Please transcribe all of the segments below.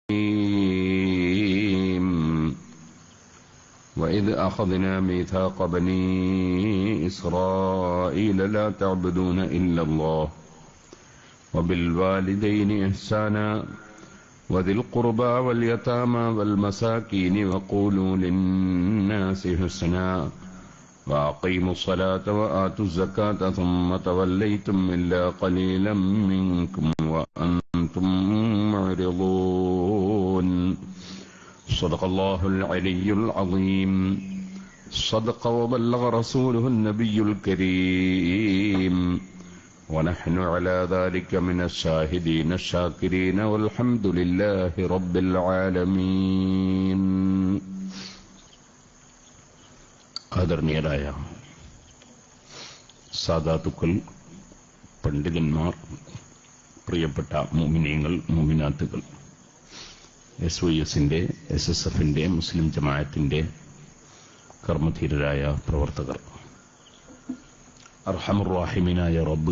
الرحيم وإذ أخذنا ميثاق بني إسرائيل لا تعبدون إلا الله وبالوالدين إحسانا وذي القربى واليتامى والمساكين وقولوا للناس حسنا وأقيموا الصلاة وآتوا الزكاة ثم توليتم إلا قليلا منكم وأنتم معرضون صدق الله العلي العظيم صدق وبلغ رسوله النبي الكريم ونحن على ذلك من الشاهدين الشاكرين والحمد لله رب العالمين ആദരണീയരായ സാധാതുക്കൾ പണ്ഡിതന്മാർ പ്രിയപ്പെട്ട മോമിനിയങ്ങൾ മോമിനാത്തുകൾ എസ് വൈ എസിന്റെ എസ് എസ് എഫിന്റെ മുസ്ലിം ജമാഅത്തിന്റെ കർമ്മധീരരായ പ്രവർത്തകർ അർഹമുറാഹിമിനായ റബ്ബ്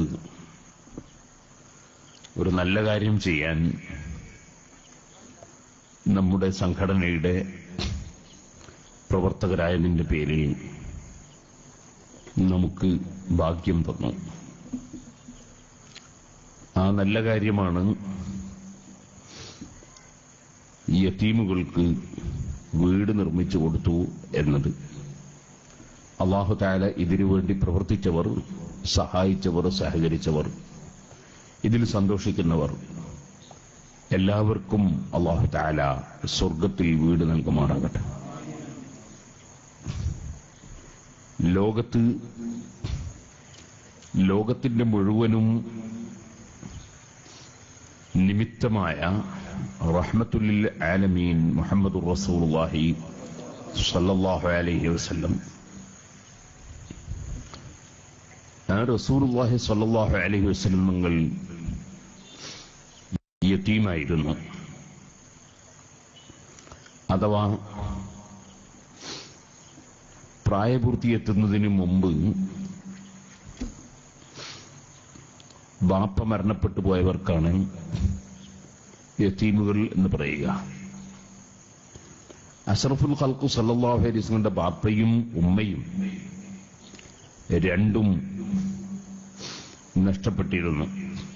ഒരു നല്ല കാര്യം ചെയ്യാൻ നമ്മുടെ സംഘടനയുടെ പ്രവർത്തകരായതിന്റെ പേരിൽ നമുക്ക് ഭാഗ്യം തന്നു ആ നല്ല കാര്യമാണ് യത്തീമുകൾക്ക് വീട് നിർമ്മിച്ചു കൊടുത്തു എന്നത് അള്ളാഹു താല ഇതിനു വേണ്ടി പ്രവർത്തിച്ചവർ സഹായിച്ചവർ സഹകരിച്ചവർ ഇതിൽ സന്തോഷിക്കുന്നവർ എല്ലാവർക്കും അള്ളാഹു താല സ്വർഗത്തിൽ വീട് നൽകുമാറാകട്ടെ ലോകത്ത് ലോകത്തിന്റെ മുഴുവനും നിമിത്തമായ റഹ്മത്തുല്ലിൽ ആലമീൻ മുഹമ്മദ് റസൂലുള്ളാഹി സല്ലല്ലാഹു അലൈഹി വസല്ലം ആ റസൂലുള്ളാഹി സല്ലല്ലാഹു അലൈഹി വസല്ലം നിങ്ങൾ യതീമായിരുന്നു അഥവാ പ്രായപൂർത്തിയെത്തുന്നതിന് മുമ്പ് ബാപ്പ മരണപ്പെട്ടു പോയവർക്കാണ് യത്തീമുകൾ എന്ന് പറയുക അഷറഫുൽ ഖൽക്കു സല്ലല്ലാഹു അലൈഹി വസല്ലമയുടെ ബാപ്പയും ഉമ്മയും രണ്ടും നഷ്ടപ്പെട്ടിരുന്നു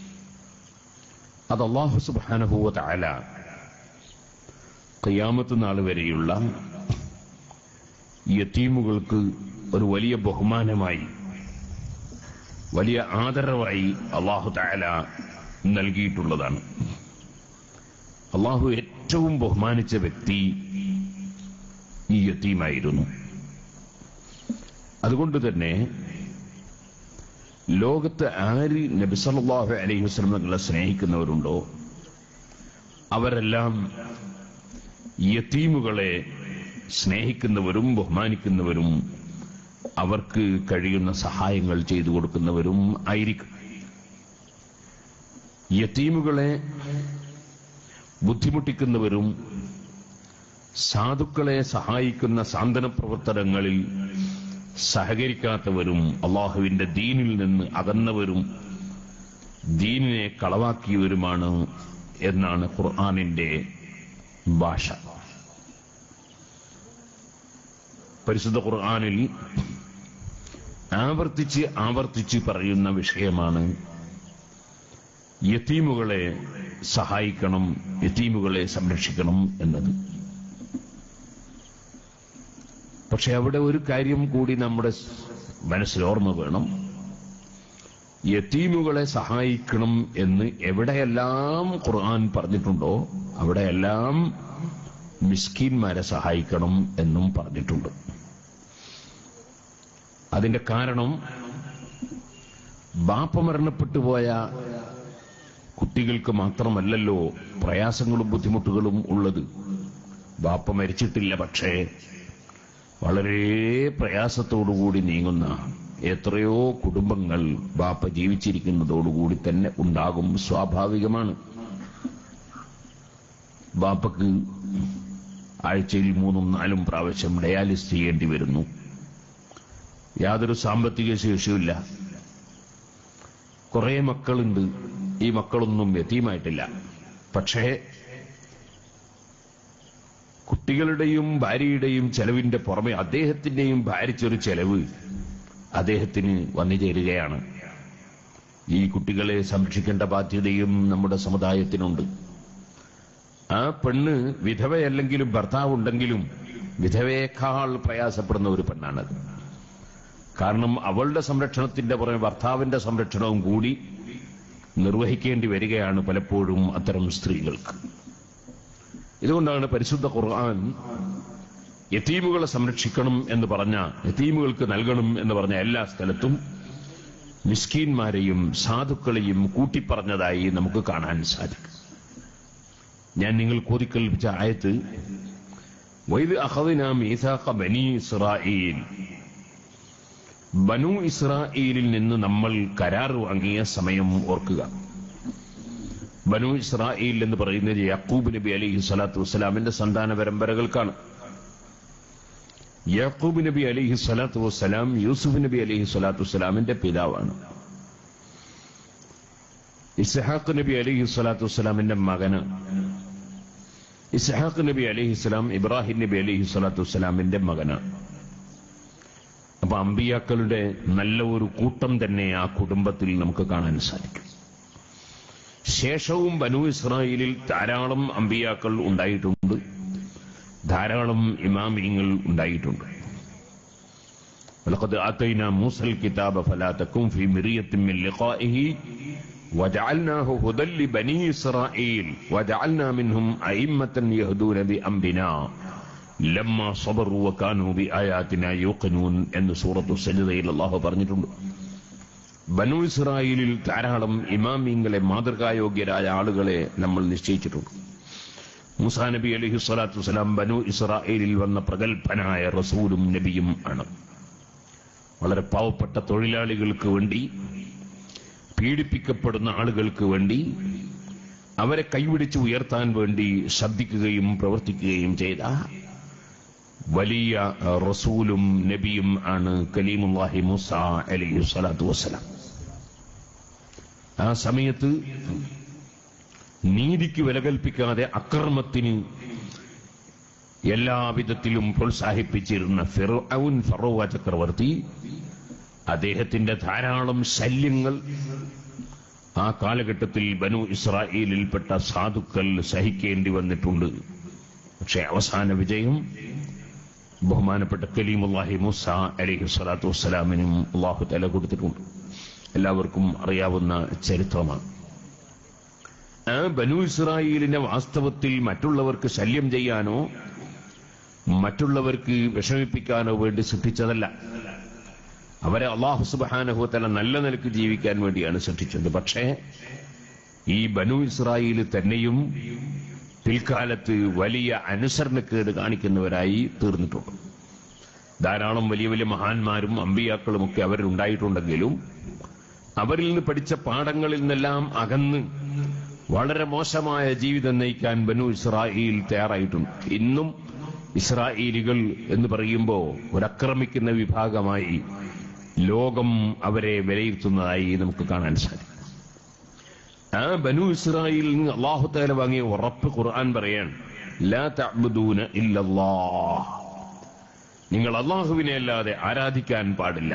അത് അള്ളാഹു സുബ്ഹാനഹു വ തആല ഖിയാമത്ത് നാൾ വരെയുള്ള യത്തീമുകൾക്ക് ഒരു വലിയ ബഹുമാനമായി വലിയ ആദരവായി അള്ളാഹു താല നൽകിയിട്ടുള്ളതാണ് അള്ളാഹു ഏറ്റവും ബഹുമാനിച്ച വ്യക്തി ഈ യത്തീമായിരുന്നു അതുകൊണ്ട് തന്നെ ലോകത്ത് ആര് നബിസല്ലാഹു അലൈഹി വസ്ലമകളെ സ്നേഹിക്കുന്നവരുണ്ടോ അവരെല്ലാം യത്തീമുകളെ സ്നേഹിക്കുന്നവരും ബഹുമാനിക്കുന്നവരും അവർക്ക് കഴിയുന്ന സഹായങ്ങൾ ചെയ്തു കൊടുക്കുന്നവരും ആയിരിക്കും യത്തീമുകളെ ബുദ്ധിമുട്ടിക്കുന്നവരും സാധുക്കളെ സഹായിക്കുന്ന സാന്ത്വന പ്രവർത്തനങ്ങളിൽ സഹകരിക്കാത്തവരും അള്ളാഹുവിന്റെ ദീനിൽ നിന്ന് അകന്നവരും ദീനിനെ കളവാക്കിയവരുമാണ് എന്നാണ് ഖുർആാനിന്റെ ഭാഷ പരിശുദ്ധ ഖുർആാനിൽ ആവർത്തിച്ച് ആവർത്തിച്ച് പറയുന്ന വിഷയമാണ് യത്തീമുകളെ സഹായിക്കണം യത്തീമുകളെ സംരക്ഷിക്കണം എന്നത് പക്ഷെ അവിടെ ഒരു കാര്യം കൂടി നമ്മുടെ മനസ്സിൽ ഓർമ്മ വേണം യത്തീമുകളെ സഹായിക്കണം എന്ന് എവിടെയെല്ലാം ഖുർആൻ പറഞ്ഞിട്ടുണ്ടോ അവിടെയെല്ലാം മിസ്കീന്മാരെ സഹായിക്കണം എന്നും പറഞ്ഞിട്ടുണ്ട് അതിന്റെ കാരണം ബാപ്പ മരണപ്പെട്ടു പോയ കുട്ടികൾക്ക് മാത്രമല്ലല്ലോ പ്രയാസങ്ങളും ബുദ്ധിമുട്ടുകളും ഉള്ളത് ബാപ്പ മരിച്ചിട്ടില്ല പക്ഷേ വളരെ പ്രയാസത്തോടുകൂടി നീങ്ങുന്ന എത്രയോ കുടുംബങ്ങൾ ബാപ്പ ജീവിച്ചിരിക്കുന്നതോടുകൂടി തന്നെ ഉണ്ടാകും സ്വാഭാവികമാണ് ബാപ്പക്ക് ആഴ്ചയിൽ മൂന്നും നാലും പ്രാവശ്യം ഡയാലിസ് ചെയ്യേണ്ടി വരുന്നു യാതൊരു സാമ്പത്തിക ശേഷിയുമില്ല കുറെ മക്കളുണ്ട് ഈ മക്കളൊന്നും എത്തിയുമായിട്ടില്ല പക്ഷേ കുട്ടികളുടെയും ഭാര്യയുടെയും ചെലവിന്റെ പുറമെ അദ്ദേഹത്തിന്റെയും ഭാരിച്ചൊരു ചെലവ് അദ്ദേഹത്തിന് വന്നു ചേരുകയാണ് ഈ കുട്ടികളെ സംരക്ഷിക്കേണ്ട ബാധ്യതയും നമ്മുടെ സമുദായത്തിനുണ്ട് ആ പെണ്ണ് വിധവയല്ലെങ്കിലും ഭർത്താവുണ്ടെങ്കിലും വിധവയേക്കാൾ പ്രയാസപ്പെടുന്ന ഒരു പെണ്ണാണത് കാരണം അവളുടെ സംരക്ഷണത്തിന്റെ പുറമെ ഭർത്താവിന്റെ സംരക്ഷണവും കൂടി നിർവഹിക്കേണ്ടി വരികയാണ് പലപ്പോഴും അത്തരം സ്ത്രീകൾക്ക് ഇതുകൊണ്ടാണ് പരിശുദ്ധ ഖുർആൻ യത്തീമുകളെ സംരക്ഷിക്കണം എന്ന് പറഞ്ഞ യത്തീമുകൾക്ക് നൽകണം എന്ന് പറഞ്ഞ എല്ലാ സ്ഥലത്തും മിസ്കീന്മാരെയും സാധുക്കളെയും കൂട്ടിപ്പറഞ്ഞതായി നമുക്ക് കാണാൻ സാധിക്കും ഞാൻ നിങ്ങൾ കോതിക്കൽപ്പിച്ച ആയത്ത് വൈദ് അഹദിന മീസാഖ ബനി ഇസ്രായേൽ ബനു ഇസ്രായേലിൽ നിന്ന് നമ്മൾ കരാർ വാങ്ങിയ സമയം ഓർക്കുക ബനു ഇസ്രായേൽ എന്ന് പറയുന്നത് യാക്കൂബ് നബി അലൈഹി സ്വലാത്തു വസ്സലാമിന്റെ സന്താന പരമ്പരകൾക്കാണ് യാക്കൂബ് നബി അലൈഹി സ്വലാത്തു വസ്സലാം യൂസുഫ് നബി അലൈഹി സ്വലാത്തു വസ്സലാമിന്റെ പിതാവാണ് ഇസ്ഹാഖ് നബി അലൈഹി സ്വലാത്തു വസ്സലാമിന്റെ മകന് ഇസ്ഹാഖ് നബി അലൈഹി സ്വലാം ഇബ്രാഹിം നബി അലൈഹി സ്വലാത്തു വസ്സലാമിന്റെ മകനാണ് അപ്പൊ അമ്പിയാക്കളുടെ നല്ല ഒരു കൂട്ടം തന്നെ ആ കുടുംബത്തിൽ നമുക്ക് കാണാൻ സാധിക്കും ശേഷവും ബനു ഇസ്രായേലിൽ ധാരാളം അമ്പിയാക്കൾ ഉണ്ടായിട്ടുണ്ട് ധാരാളം ഇമാമിയങ്ങൾ ഉണ്ടായിട്ടുണ്ട് ولقد آتينا موسى الكتاب فلا تكن في مرية من لقائه وجعلناه هدى لبني إسرائيل وجعلنا منهم أئمة يهدون بأمرنا لما صبروا وكانوا بآياتنا يوقنون എന്ന് സൂറത്തു സജിതയിൽ അള്ളാഹു പറഞ്ഞിട്ടുണ്ട് ബനു ഇസ്രായേലിൽ ധാരാളം ഇമാമിങ്ങളെ മാതൃകായോഗ്യരായ ആളുകളെ നമ്മൾ നിശ്ചയിച്ചിട്ടുണ്ട് മുസാ നബി അലഹി സ്വലാത്തു വസ്സലാം ബനു ഇസ്രായേലിൽ വന്ന പ്രഗത്ഭനായ റസൂലും നബിയും ആണ് വളരെ പാവപ്പെട്ട തൊഴിലാളികൾക്ക് വേണ്ടി പീഡിപ്പിക്കപ്പെടുന്ന ആളുകൾക്ക് വേണ്ടി അവരെ കൈപിടിച്ച് ഉയർത്താൻ വേണ്ടി ശബ്ദിക്കുകയും പ്രവർത്തിക്കുകയും ചെയ്ത വലിയ റസൂലും നബിയും ആണ് കലീമുല്ലാഹി മുസ അലൈഹി സ്വലാത്തു വസ്സലാം ആ സമയത്ത് നീതിക്ക് വില കൽപ്പിക്കാതെ അക്രമത്തിന് എല്ലാവിധത്തിലും പ്രോത്സാഹിപ്പിച്ചിരുന്ന ഫിറൌൻ ഫറോവ ചക്രവർത്തി അദ്ദേഹത്തിന്റെ ധാരാളം ശല്യങ്ങൾ ആ കാലഘട്ടത്തിൽ ബനു ഇസ്രായേലിൽപ്പെട്ട സാധുക്കൾ സഹിക്കേണ്ടി വന്നിട്ടുണ്ട് പക്ഷെ അവസാന വിജയം ബഹുമാനപ്പെട്ട കലീമുല്ലാഹി മൂസ അലൈഹി സ്വലാത്തു വസ്സലാമിനും അള്ളാഹു തല കൊടുത്തിട്ടുണ്ട് എല്ലാവർക്കും അറിയാവുന്ന ചരിത്രമാണ് ആ ബനു ഇസ്രായേലിനെ വാസ്തവത്തിൽ മറ്റുള്ളവർക്ക് ശല്യം ചെയ്യാനോ മറ്റുള്ളവർക്ക് വിഷമിപ്പിക്കാനോ വേണ്ടി സൃഷ്ടിച്ചതല്ല അവരെ അള്ളാഹു സുബാനഹുത്തല നല്ല നിലക്ക് ജീവിക്കാൻ വേണ്ടിയാണ് സൃഷ്ടിച്ചത് പക്ഷേ ഈ ബനു ഇസ്രായേൽ തന്നെയും പിൽക്കാലത്ത് വലിയ അനുസരണക്കേട് കാണിക്കുന്നവരായി തീർന്നിട്ടുണ്ട് ധാരാളം വലിയ വലിയ മഹാന്മാരും അമ്പിയാക്കളും ഒക്കെ അവരിലുണ്ടായിട്ടുണ്ടെങ്കിലും അവരിൽ നിന്ന് പഠിച്ച പാഠങ്ങളിൽ നിന്നെല്ലാം അകന്ന് വളരെ മോശമായ ജീവിതം നയിക്കാൻ ബനു ഇസ്രായേൽ തയ്യാറായിട്ടുണ്ട് ഇന്നും ഇസ്രായേലികൾ എന്ന് പറയുമ്പോൾ ഒരക്രമിക്കുന്ന വിഭാഗമായി ലോകം അവരെ വിലയിരുത്തുന്നതായി നമുക്ക് കാണാൻ സാധിക്കും ആ ബനു ഇസ്രായേലിൽ നിന്ന് അള്ളാഹുത്താല വാങ്ങിയ ഉറപ്പ് ഖുർആൻ പറയാണ് ലാ തഅ്ബുദൂന ഇല്ലല്ലാഹ് നിങ്ങൾ അള്ളാഹുവിനെ അല്ലാതെ ആരാധിക്കാൻ പാടില്ല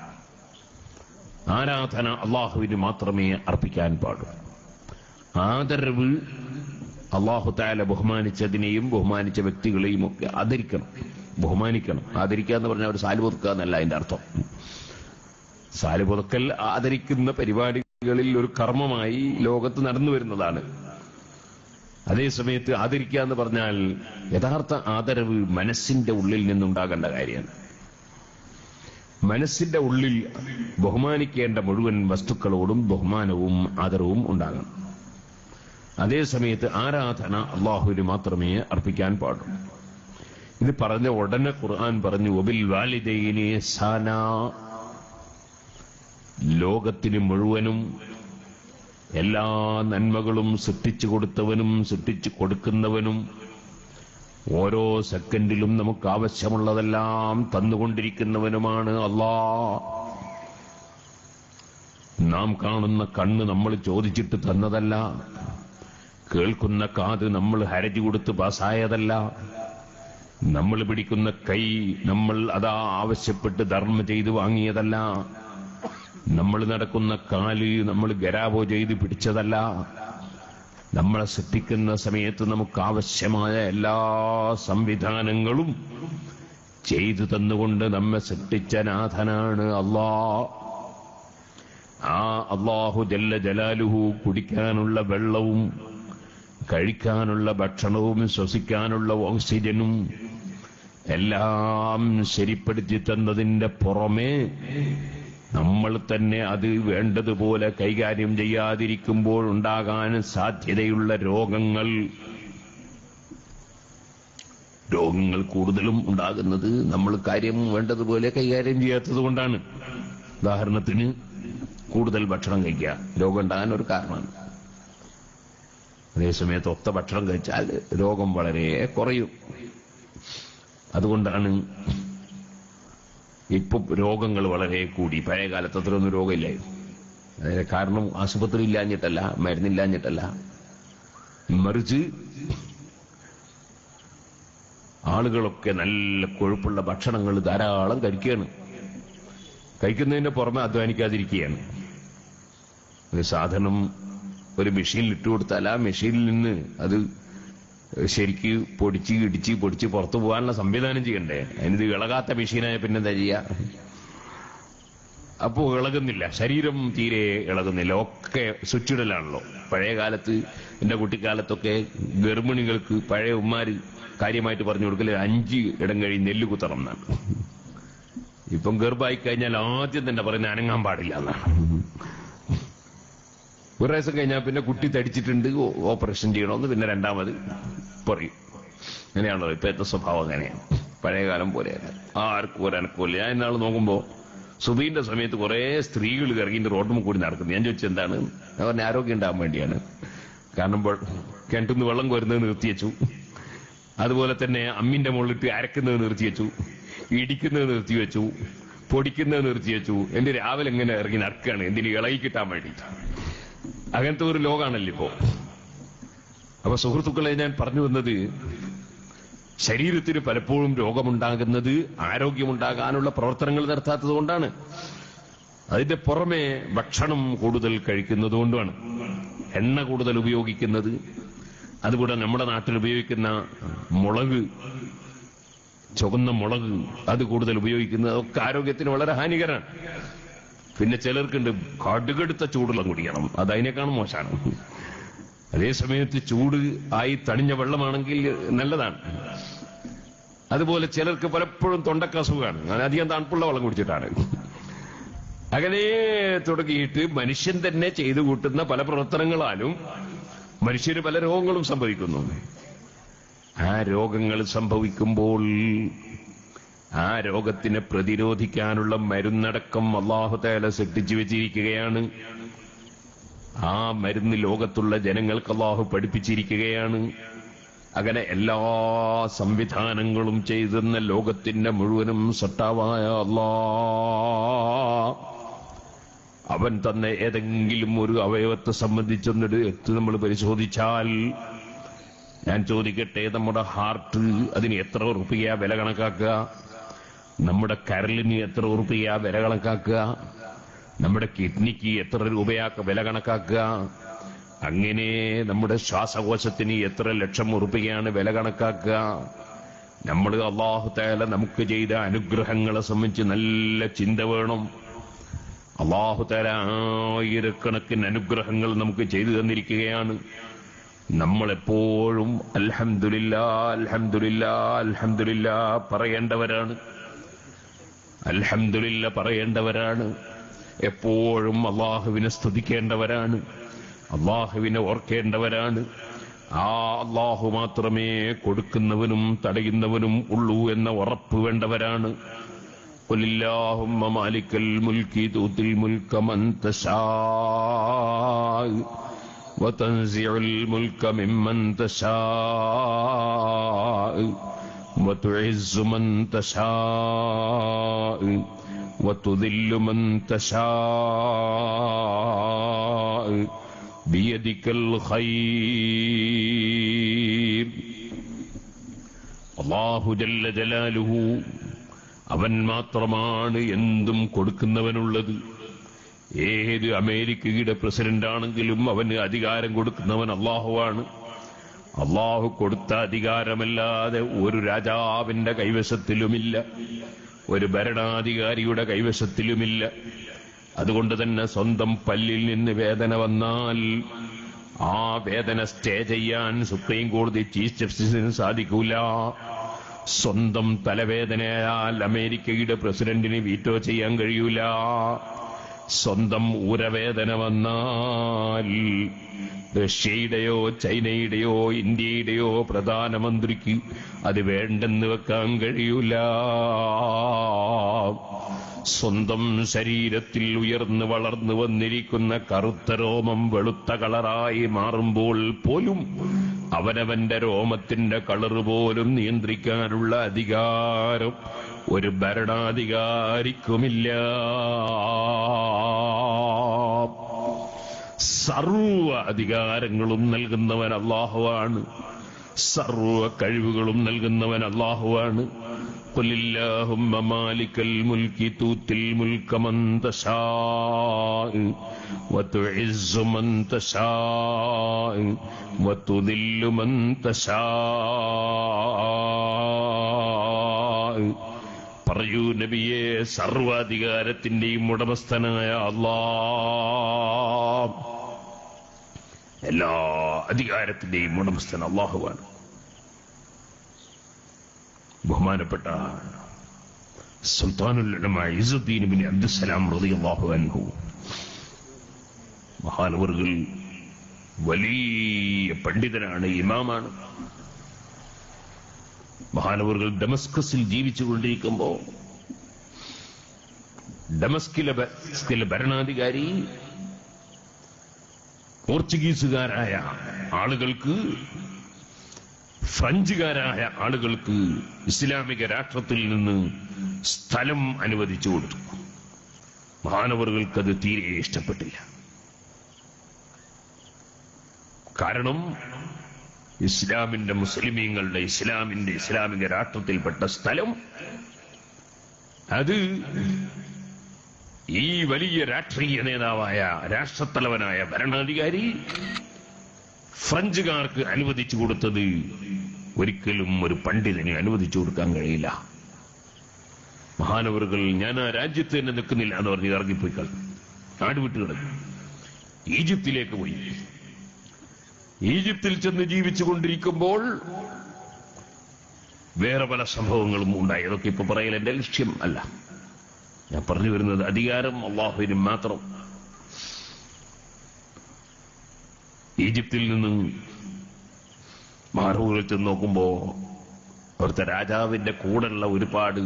ആരാധന അള്ളാഹുവിന് മാത്രമേ അർപ്പിക്കാൻ പാടൂ ആദരവ് അള്ളാഹു താല ബഹുമാനിച്ചതിനെയും ബഹുമാനിച്ച വ്യക്തികളെയും ഒക്കെ ആദരിക്കണം ബഹുമാനിക്കണം ആദരിക്കുക എന്ന് പറഞ്ഞാൽ ഒരു സാല് പുതുക്കുക എന്നല്ല അതിന്റെ അർത്ഥം സാല് പുതുക്കൽ ആദരിക്കുന്ന പരിപാടികളിൽ ഒരു കർമ്മമായി ലോകത്ത് നടന്നു വരുന്നതാണ് അതേസമയത്ത് ആദരിക്കുക എന്ന് പറഞ്ഞാൽ യഥാർത്ഥ ആദരവ് മനസ്സിന്റെ ഉള്ളിൽ നിന്നുണ്ടാകേണ്ട കാര്യമാണ് മനസ്സിന്റെ ഉള്ളിൽ ബഹുമാനിക്കേണ്ട മുഴുവൻ വസ്തുക്കളോടും ബഹുമാനവും ആദരവും ഉണ്ടാകണം അതേസമയത്ത് ആരാധന അള്ളാഹുവിന് മാത്രമേ അർപ്പിക്കാൻ പാടൂ ഇത് പറഞ്ഞ ഉടനെ ഖുർആൻ പറഞ്ഞു ഒബിൽ വാലിദൈനി സാന ലോകത്തിന് മുഴുവനും എല്ലാ നന്മകളും സൃഷ്ടിച്ചു കൊടുത്തവനും സൃഷ്ടിച്ചു കൊടുക്കുന്നവനും ഓരോ സെക്കൻഡിലും നമുക്ക് ആവശ്യമുള്ളതെല്ലാം തന്നുകൊണ്ടിരിക്കുന്നവനുമാണ് അള്ളാ നാം കാണുന്ന കണ്ണ് നമ്മൾ ചോദിച്ചിട്ട് തന്നതല്ല കേൾക്കുന്ന കാത് നമ്മൾ ഹരജി കൊടുത്ത് പാസ്സായതല്ല നമ്മൾ പിടിക്കുന്ന കൈ നമ്മൾ അതാ ആവശ്യപ്പെട്ട് ധർമ്മ ചെയ്ത് വാങ്ങിയതല്ല നമ്മൾ നടക്കുന്ന കാല് നമ്മൾ ഗരാബോ ചെയ്ത് പിടിച്ചതല്ല നമ്മളെ സൃഷ്ടിക്കുന്ന സമയത്ത് നമുക്ക് ആവശ്യമായ എല്ലാ സംവിധാനങ്ങളും ചെയ്തു തന്നുകൊണ്ട് നമ്മെ സൃഷ്ടിച്ച നാഥനാണ് അള്ളാ ആ അള്ളാഹു ജല്ല ജലാലുഹു കുടിക്കാനുള്ള വെള്ളവും കഴിക്കാനുള്ള ഭക്ഷണവും ശ്വസിക്കാനുള്ള ഓക്സിജനും എല്ലാം ശരിപ്പെടുത്തി തന്നതിന്റെ പുറമേ നമ്മൾ തന്നെ അത് വേണ്ടതുപോലെ കൈകാര്യം ചെയ്യാതിരിക്കുമ്പോൾ ഉണ്ടാകാൻ സാധ്യതയുള്ള രോഗങ്ങൾ രോഗങ്ങൾ കൂടുതലും ഉണ്ടാകുന്നത് നമ്മൾ കാര്യം വേണ്ടതുപോലെ കൈകാര്യം ചെയ്യാത്തത് കൊണ്ടാണ് ഉദാഹരണത്തിന് കൂടുതൽ ഭക്ഷണം കഴിക്കുക രോഗം ഉണ്ടാകാൻ ഒരു കാരണമാണ് അതേസമയത്ത് ഒത്ത ഭക്ഷണം കഴിച്ചാൽ രോഗം വളരെ കുറയും അതുകൊണ്ടാണ് ഇപ്പൊ രോഗങ്ങൾ വളരെ കൂടി പഴയ കാലത്ത് അത്രയൊന്നും രോഗമില്ലായിരുന്നു അതിന് കാരണം ആശുപത്രി ഇല്ലാഞ്ഞിട്ടല്ല മരുന്നില്ലാഞ്ഞിട്ടല്ല മറിച്ച് ആളുകളൊക്കെ നല്ല കൊഴുപ്പുള്ള ഭക്ഷണങ്ങൾ ധാരാളം കഴിക്കുകയാണ് കഴിക്കുന്നതിന്റെ പുറമെ അധ്വാനിക്കാതിരിക്കുകയാണ് ഒരു സാധനം ഒരു മെഷീനിൽ ഇട്ട് കൊടുത്താൽ ആ മെഷീനിൽ നിന്ന് അത് ശരിക്ക് പൊടിച്ച് ഇടിച്ച് പൊടിച്ച് പുറത്തു പോകാനുള്ള സംവിധാനം ചെയ്യണ്ടേ അതിനിത് ഇളകാത്ത മെഷീനായ പിന്നെന്താ ചെയ്യാ അപ്പോ ഇളകുന്നില്ല ശരീരം തീരെ ഇളകുന്നില്ല ഒക്കെ സ്വിച്ചിടലാണല്ലോ പഴയ കാലത്ത് എന്റെ കുട്ടിക്കാലത്തൊക്കെ ഗർഭിണികൾക്ക് പഴയ ഉമ്മാര് കാര്യമായിട്ട് പറഞ്ഞു കൊടുക്കല് അഞ്ച് ഇടം കഴിഞ്ഞ് നെല്ല് കുത്തണം എന്നാണ് ഇപ്പം ഗർഭായി കഴിഞ്ഞാൽ ആദ്യം തന്നെ പറയുന്നത് അനങ്ങാൻ പാടില്ല എന്നാണ് ഒരു പ്രാവശ്യം കഴിഞ്ഞാൽ പിന്നെ കുട്ടി തടിച്ചിട്ടുണ്ട് ഓ- ഓപ്പറേഷൻ ചെയ്യണമെന്ന് പിന്നെ രണ്ടാമത് പറയും അങ്ങനെയാണല്ലോ ഇപ്പോഴത്തെ സ്വഭാവം അങ്ങനെയാണ് പഴയ കാലം പോലെയല്ല ആർക്കും ഒരു അനക്കമില്ല ഞാൻ ഇന്നാൾ നോക്കുമ്പോ സുബീന്റെ സമയത്ത് കുറെ സ്ത്രീകൾ ഇറങ്ങിയിട്ട് റോഡും കൂടി നടക്കുന്നു ഞാൻ ചോദിച്ചത് എന്താണ് ഞാൻ പറഞ്ഞ ആരോഗ്യം ഉണ്ടാകാൻ വേണ്ടിയാണ് കാരണം ഇപ്പോൾ കിണറ്റുനിന്ന് വെള്ളം കോരുന്നത് നിർത്തിവെച്ചു അതുപോലെ തന്നെ അമ്മിന്റെ മുകളിലിട്ട് അരക്കുന്നത് നിർത്തിവെച്ചു ഇടിക്കുന്നത് നിർത്തിവെച്ചു പൊടിക്കുന്നത് നിർത്തിവെച്ചു എന്റെ രാവിലെ എങ്ങനെ ഇറങ്ങി നടക്കുകയാണ് എന്തിന് ഇളകി കിട്ടാൻ വേണ്ടിയിട്ട് അങ്ങനത്തെ ഒരു ലോകാണല്ലോ ഇപ്പോ അപ്പൊ സുഹൃത്തുക്കളെ ഞാൻ പറഞ്ഞു വന്നത് ശരീരത്തിന് പലപ്പോഴും രോഗമുണ്ടാകുന്നത് ആരോഗ്യമുണ്ടാകാനുള്ള പ്രവർത്തനങ്ങൾ നടത്താത്തത് കൊണ്ടാണ് അതിന്റെ പുറമെ ഭക്ഷണം കൂടുതൽ കഴിക്കുന്നത് കൊണ്ടുമാണ് എണ്ണ കൂടുതൽ ഉപയോഗിക്കുന്നത് അതുകൂടെ നമ്മുടെ നാട്ടിൽ ഉപയോഗിക്കുന്ന മുളക് ചുവന്ന മുളക് അത് കൂടുതൽ ഉപയോഗിക്കുന്നത് അതൊക്കെ ആരോഗ്യത്തിന് വളരെ ഹാനികരമാണ് പിന്നെ ചിലർക്കുണ്ട് കടുകടുത്ത ചൂടുള്ള കുടിക്കണം അത് അതിനേക്കാളും മോശമാണ് അതേ സമയത്ത് ചൂട് ആയി തണിഞ്ഞ വെള്ളമാണെങ്കിൽ നല്ലതാണ് അതുപോലെ ചിലർക്ക് പലപ്പോഴും തൊണ്ടക്കസുഖമാണ് ഞാൻ അധികം തണുപ്പുള്ള വെള്ളം കുടിച്ചിട്ടാണ് അങ്ങനെ തുടങ്ങിയിട്ട് മനുഷ്യൻ തന്നെ ചെയ്തു കൂട്ടുന്ന പല പ്രവർത്തനങ്ങളാലും മനുഷ്യന് പല രോഗങ്ങളും സംഭവിക്കുന്നു ആ രോഗങ്ങൾ സംഭവിക്കുമ്പോൾ ആ രോഗത്തിനെ പ്രതിരോധിക്കാനുള്ള മരുന്നടക്കം അള്ളാഹുതേല സൃഷ്ടിച്ചു വെച്ചിരിക്കുകയാണ് ആ മരുന്ന് ലോകത്തുള്ള ജനങ്ങൾക്ക് അള്ളാഹു പഠിപ്പിച്ചിരിക്കുകയാണ് അങ്ങനെ എല്ലാ സംവിധാനങ്ങളും ചെയ്തെന്ന ലോകത്തിന്റെ മുഴുവനും സട്ടാവായ അല്ലാ അവൻ തന്നെ ഏതെങ്കിലും ഒരു അവയവത്തെ സംബന്ധിച്ചൊന്നിട്ട് എത്ത് നമ്മൾ പരിശോധിച്ചാൽ ഞാൻ ചോദിക്കട്ടെ നമ്മുടെ ഹാർട്ട് അതിന് എത്ര ഉറുപ്പിക വില കണക്കാക്കുക നമ്മുടെ കരളിന് എത്ര ഉറുപ്പിക വില കണക്കാക്കുക നമ്മുടെ കിഡ്നിക്ക് എത്ര രൂപയാക്ക വില കണക്കാക്കുക അങ്ങനെ നമ്മുടെ ശ്വാസകോശത്തിന് എത്ര ലക്ഷം ഉറുപ്പികയാണ് വില കണക്കാക്കുക നമ്മൾ അള്ളാഹു തയാല നമുക്ക് ചെയ്ത അനുഗ്രഹങ്ങളെ സംബന്ധിച്ച് നല്ല ചിന്ത വേണം അള്ളാഹു തല ആയിരക്കണക്കിന് അനുഗ്രഹങ്ങൾ നമുക്ക് ചെയ്തു തന്നിരിക്കുകയാണ് നമ്മളെപ്പോഴും അൽഹംദുലില്ല അൽഹംദുലില്ല അൽഹംദുലില്ല പറയേണ്ടവരാണ് അൽഹംദുലില്ല പറയേണ്ടവരാണ് എപ്പോഴും അള്ളാഹുവിനെ സ്തുതിക്കേണ്ടവരാണ് അള്ളാഹുവിനെ ഓർക്കേണ്ടവരാണ് ആ അള്ളാഹു മാത്രമേ കൊടുക്കുന്നവനും തടയുന്നവനും ഉള്ളൂ എന്ന ഉറപ്പ് വേണ്ടവരാണ് قل اللهم مالك الملك تؤتي الملك من تشاء وتنزع الملك ممن تشاء وتعز من تشاء وتذل من تشاء بيدك الخير അള്ളാഹു ജല്ല ജലാലുഹു അവൻ മാത്രമാണ് എന്തും കൊടുക്കുന്നവനുള്ളത് ഏത് അമേരിക്കയുടെ പ്രസിഡന്റ് ആണെങ്കിലും അവന് അധികാരം കൊടുക്കുന്നവൻ അള്ളാഹുവാണ് അള്ളാഹു കൊടുത്ത അധികാരമല്ലാതെ ഒരു രാജാവിന്റെ കൈവശത്തിലുമില്ല ഒരു ഭരണാധികാരിയുടെ കൈവശത്തിലുമില്ല അതുകൊണ്ട് തന്നെ സ്വന്തം പല്ലിൽ നിന്ന് വേദന വന്നാൽ ആ വേദന സ്റ്റേ ചെയ്യാൻ സുപ്രീം കോടതി ചീഫ് ജസ്റ്റിസിന് സാധിക്കൂല സ്വന്തം തലവേദനയാൽ അമേരിക്കയുടെ പ്രസിഡന്റിന് വീറ്റോ ചെയ്യാൻ കഴിയൂല സ്വന്തം ഊരവേദന വന്നാൽ റഷ്യയുടെയോ ചൈനയുടെയോ ഇന്ത്യയുടെയോ പ്രധാനമന്ത്രിക്ക് അത് വേണ്ടെന്ന് വെക്കാൻ കഴിയൂല സ്വന്തം ശരീരത്തിൽ ഉയർന്നു വളർന്നു വന്നിരിക്കുന്ന കറുത്ത രോമം വെളുത്ത കളറായി മാറുമ്പോൾ പോലും അവനവന്റെ രോമത്തിന്റെ കളറ് പോലും നിയന്ത്രിക്കാനുള്ള അധികാരം ഒരു ഭരണാധികാരിക്കുമില്ല സർവ അധികാരങ്ങളും നൽകുന്നവൻ അള്ളാഹുവാണ് സർവ കഴിവുകളും നൽകുന്നവൻ അള്ളാഹുവാണ് قل اللهم مالك الملك تؤتي الملك من تشاء وتعز من تشاء وتذل من تشاء പറയൂ നബിയെ സർവാധികാരത്തിന്റെയും ഉടമസ്ഥനായ അള്ളാ എല്ലാ അധികാരത്തിന്റെയും ഉടമസ്ഥൻ അള്ളാഹുവാണ് ബഹുമാനപ്പെട്ട സുൽത്താനുല്ലമ ഇസുദ്ദീൻ ബിൻ അബ്ദുസലാം റളിയല്ലാഹു അൻഹു മഹാനവറുകൾ വലിയ പണ്ഡിതനാണ് ഇമാമാണ് മഹാനവറുകൾ ഡമസ്കസിൽ ജീവിച്ചുകൊണ്ടിരിക്കുമ്പോ ഡമസ്കിലെ ഭ- സ്കിലെ ഭരണാധികാരി പോർച്ചുഗീസുകാരായ ആളുകൾക്ക് ഫ്രഞ്ചുകാരായ ആളുകൾക്ക് ഇസ്ലാമിക രാഷ്ട്രത്തിൽ നിന്ന് സ്ഥലം അനുവദിച്ചു കൊടുത്തു മഹാനവറുകൾക്കത് തീരെ ഇഷ്ടപ്പെട്ടില്ല കാരണം ഇസ്ലാമിന്റെ മുസ്ലിമീങ്ങളുടെ ഇസ്ലാമിന്റെ ഇസ്ലാമിക രാഷ്ട്രത്തിൽപ്പെട്ട സ്ഥലം അത് ഈ വലിയ രാഷ്ട്രീയ നേതാവായ രാഷ്ട്രത്തലവനായ ഭരണാധികാരി ഫ്രഞ്ചുകാർക്ക് അനുവദിച്ചു കൊടുത്തത് ഒരിക്കലും ഒരു പണ്ഡിതന് അനുവദിച്ചു കൊടുക്കാൻ കഴിയില്ല മഹാനവറുകൾ ഞാൻ ആ രാജ്യത്ത് തന്നെ നിൽക്കുന്നില്ല എന്ന് പറഞ്ഞ് ഇറങ്ങിപ്പോയി കളഞ്ഞു നാട് വിട്ടു കിടന്നു ഈജിപ്തിലേക്ക് പോയി ഈജിപ്തിൽ ചെന്ന് ജീവിച്ചുകൊണ്ടിരിക്കുമ്പോൾ വേറെ പല സംഭവങ്ങളും ഉണ്ടായി അതൊക്കെ ഇപ്പൊ പറയൽ എന്റെ ലക്ഷ്യം അല്ല ഞാൻ പറഞ്ഞു വരുന്നത് അധികാരം അള്ളാഹുവിനും മാത്രം ഈജിപ്തിൽ നിന്ന് മാറൂരിൽ ചെന്ന് നോക്കുമ്പോ അവിടുത്തെ രാജാവിന്റെ കൂടെയുള്ള ഒരുപാട്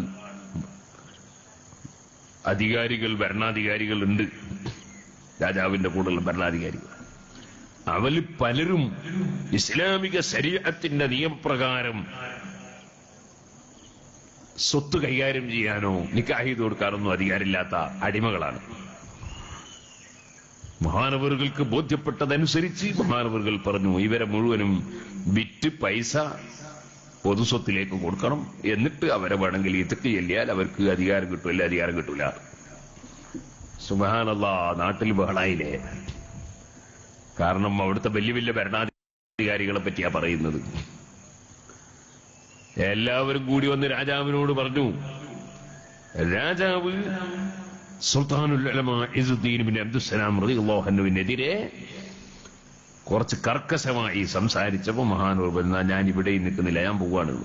അധികാരികൾ ഭരണാധികാരികൾ ഉണ്ട് രാജാവിന്റെ കൂടെയുള്ള ഭരണാധികാരികൾ അവരിൽ പലരും ഇസ്ലാമിക ശരീരത്തിന്റെ നിയമപ്രകാരം സ്വത്ത് കൈകാര്യം ചെയ്യാനോ നിക്കാഹ് ചെയ്ത് കൊടുക്കാനൊന്നും അധികാരമില്ലാത്ത അടിമകളാണ് മഹാനവറുകൾക്ക് ബോധ്യപ്പെട്ടതനുസരിച്ച് മഹാനവറുകൾ പറഞ്ഞു ഇവരെ മുഴുവനും വിറ്റ് പൈസ പൊതുസ്വത്തിലേക്ക് കൊടുക്കണം എന്നിട്ട് അവരെ വേണമെങ്കിൽ ഇതൊക്കെ ചെല്ലിയാൽ അവർക്ക് അധികാരം കിട്ടുമല്ല അധികാരം കിട്ടൂല സുബാനല്ല നാട്ടിൽ ബഹളായില്ലേ കാരണം അവിടുത്തെ വലിയ വലിയ ഭരണാധികാരികളെ പറ്റിയാ പറയുന്നത് എല്ലാവരും കൂടി വന്ന് രാജാവിനോട് പറഞ്ഞു രാജാവ് സുൽത്താനുല്ലമ ഇസുദ്ദീൻ ബിൻ അബ്ദുസലാം റളിയല്ലാഹുവിനെതിരെ കുറച്ച് കർക്കശമായി സംസാരിച്ചപ്പോ മഹാനൂർ എന്നാ ഞാൻ ഇവിടെ നിൽക്കുന്നില്ല ഞാൻ പോവാണ് എന്ന്.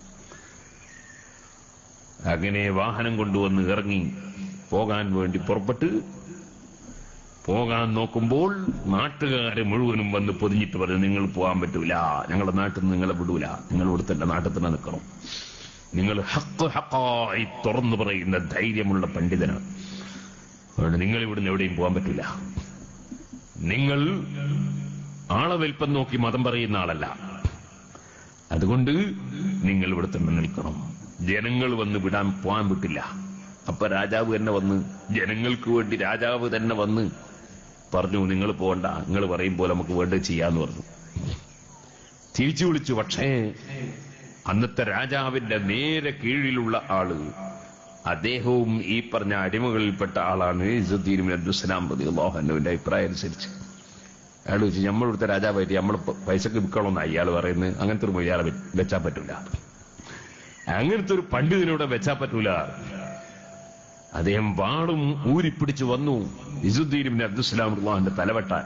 അങ്ങനെ വാഹനം കൊണ്ടുവന്ന് ഇറങ്ങി പോകാൻ വേണ്ടി പുറപ്പെട്ട് പോകാൻ നോക്കുമ്പോൾ നാട്ടുകാരെ മുഴുവനും വന്ന് പൊതിഞ്ഞിട്ട് പറഞ്ഞു നിങ്ങൾ പോകാൻ പറ്റൂല ഞങ്ങളുടെ നാട്ടിൽ നിന്ന് നിങ്ങളെ വിടൂല നിങ്ങൾ ഇവിടെ തന്നെ നാട്ടിൽ തന്നെ നിൽക്കണം നിങ്ങൾ ഹക്ക് ഹക്കായി തുറന്നു പറയുന്ന ധൈര്യമുള്ള പണ്ഡിതനാണ് അതുകൊണ്ട് നിങ്ങൾ ഇവിടുന്ന് എവിടെയും പോകാൻ പറ്റില്ല നിങ്ങൾ ആളെ വലിപ്പം നോക്കി മതം പറയുന്ന ആളല്ല അതുകൊണ്ട് നിങ്ങൾ ഇവിടെ തന്നെ നിൽക്കണം ജനങ്ങൾ വന്ന് വിടാൻ പോകാൻ വിട്ടില്ല അപ്പൊ രാജാവ് തന്നെ വന്ന് ജനങ്ങൾക്ക് വേണ്ടി രാജാവ് തന്നെ വന്ന് പറഞ്ഞു നിങ്ങൾ പോകണ്ട നിങ്ങൾ പറയും പോലെ നമുക്ക് വേണ്ടത് ചെയ്യാന്ന് പറഞ്ഞു തിരിച്ചു വിളിച്ചു പക്ഷേ അന്നത്തെ രാജാവിന്റെ നേരെ കീഴിലുള്ള ആള് അദ്ദേഹവും ഈ പറഞ്ഞ അടിമകളിൽപ്പെട്ട ആളാണ് ഇസുദ്ദീൻ അബ്ദുസ്സലാം പ്രതി അള്ളാഹുവിന്റെ അഭിപ്രായം അനുസരിച്ച് അയാൾ ചോദിച്ചു നമ്മളിവിടുത്തെ രാജാവായിട്ട് നമ്മൾ പൈസക്ക് വിൽക്കണമെന്ന് അയാൾ പറയുന്നത് അങ്ങനത്തെ ഒരു ഇയാളെ വെ- വെച്ചാൻ പറ്റൂല അങ്ങനത്തെ ഒരു പണ്ഡിതനോട് വെച്ചാൻ പറ്റൂല അദ്ദേഹം വാളും ഊരിപ്പിടിച്ചു വന്നു ഇസുദ്ദീൻ അബ്ദുസ്സലാം അള്ളാഹിന്റെ തലവെട്ടാൻ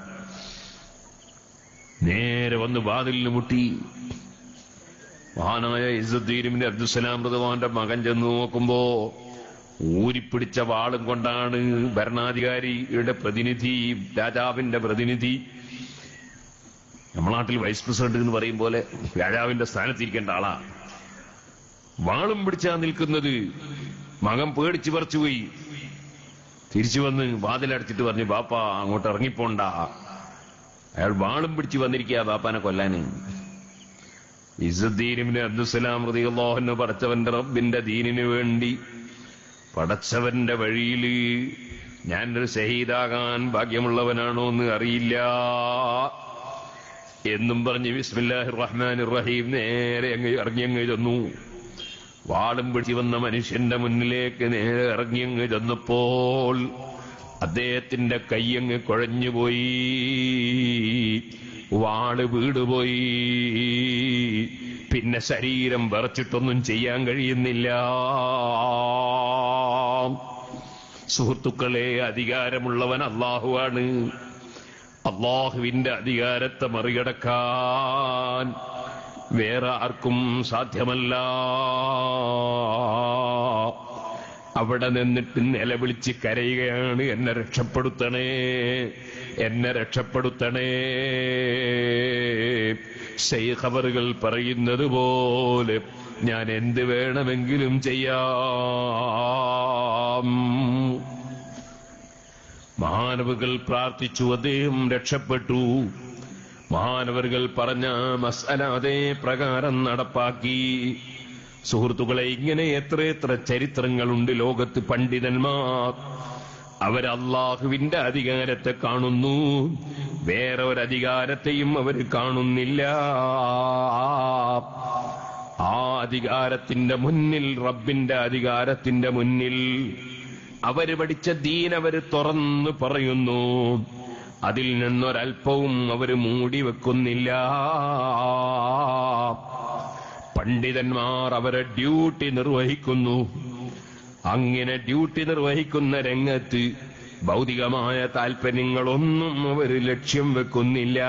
നേരെ വന്ന് വാതിലിന് മുട്ടി മഹാനായ ഇസുദ്ദീൻ അബ്ദുസ്സലാം റഹ്മാന്റെ മകൻ ചെന്ന് നോക്കുമ്പോ ഊരിപ്പിടിച്ച വാളും കൊണ്ടാണ് ഭരണാധികാരിയുടെ പ്രതിനിധി രാജാവിന്റെ പ്രതിനിധി നമ്മുടെ നാട്ടിൽ വൈസ് പ്രസിഡന്റ് എന്ന് പറയും പോലെ രാജാവിന്റെ സ്ഥാനത്തിരിക്കേണ്ട ആളാ വാളും പിടിച്ചാ നിൽക്കുന്നത് മകൻ പേടിച്ചു പറിച്ചുപോയി തിരിച്ചു വന്ന് വാതിലടച്ചിട്ട് പറഞ്ഞു ബാപ്പ അങ്ങോട്ട് ഇറങ്ങിപ്പോണ്ട അയാൾ വാളും പിടിച്ചു വന്നിരിക്കുക ബാപ്പാനെ കൊല്ലാന് ഇസുദ്ദീനിന് അബ്ദുസലാം റതിയുള്ളോഹന് പടച്ചവന്റെ റബ്ബിന്റെ ദീനിനു വേണ്ടി പടച്ചവന്റെ വഴിയില് ഞാനൊരു ഷഹീദാകാൻ ഭാഗ്യമുള്ളവനാണോ എന്ന് അറിയില്ല എന്നും പറഞ്ഞ് ബിസ്മില്ലാഹി റഹ്മാൻ റഹീം നേരെ അങ്ങ് ഇറങ്ങിയങ്ങ് ചെന്നു വാളും പിടിച്ചു വന്ന മനുഷ്യന്റെ മുന്നിലേക്ക് നേരെ ഇറങ്ങിയങ്ങ് ചെന്നപ്പോൾ അദ്ദേഹത്തിന്റെ കൈയങ്ങ് കുഴഞ്ഞുപോയി വാള് വീടുപോയി പിന്നെ ശരീരം വിറച്ചിട്ടൊന്നും ചെയ്യാൻ കഴിയുന്നില്ല സുഹൃത്തുക്കളെ അധികാരമുള്ളവൻ അള്ളാഹുവാണ് അള്ളാഹുവിന്റെ അധികാരത്തെ മറികടക്കാൻ വേറെ ആർക്കും സാധ്യമല്ല അവിടെ നിന്നിട്ട് നിലവിളിച്ച് കരയുകയാണ് എന്നെ രക്ഷപ്പെടുത്തണേ എന്നെ രക്ഷപ്പെടുത്തണേ ശൈഖബറുകൾ പറയുന്നത് പോലെ ഞാൻ എന്ത് വേണമെങ്കിലും ചെയ്യാം മഹാനവുകൾ പ്രാർത്ഥിച്ചു അദ്ദേഹം രക്ഷപ്പെട്ടു മഹാനവറുകൾ പറഞ്ഞ മസല അതേ പ്രകാരം നടപ്പാക്കി സുഹൃത്തുക്കളെ ഇങ്ങനെ എത്ര എത്ര ചരിത്രങ്ങളുണ്ട് ലോകത്ത് പണ്ഡിതന്മാർ അവർ അള്ളാഹുവിന്റെ അധികാരത്തെ കാണുന്നു വേറെ ഒരധികാരത്തെയും അവർ കാണുന്നില്ല ആ അധികാരത്തിന്റെ മുന്നിൽ റബ്ബിന്റെ അധികാരത്തിന്റെ മുന്നിൽ അവര് പഠിച്ച ദീൻ അവര് തുറന്നു പറയുന്നു അതിൽ നിന്നൊരൽപ്പവും അവര് മൂടി വെക്കുന്നില്ല പണ്ഡിതന്മാർ അവരെ ഡ്യൂട്ടി നിർവഹിക്കുന്നു അങ്ങനെ ഡ്യൂട്ടി നിർവഹിക്കുന്ന രംഗത്ത് ഭൗതികമായ താല്പര്യങ്ങളൊന്നും അവർ ലക്ഷ്യം വെക്കുന്നില്ല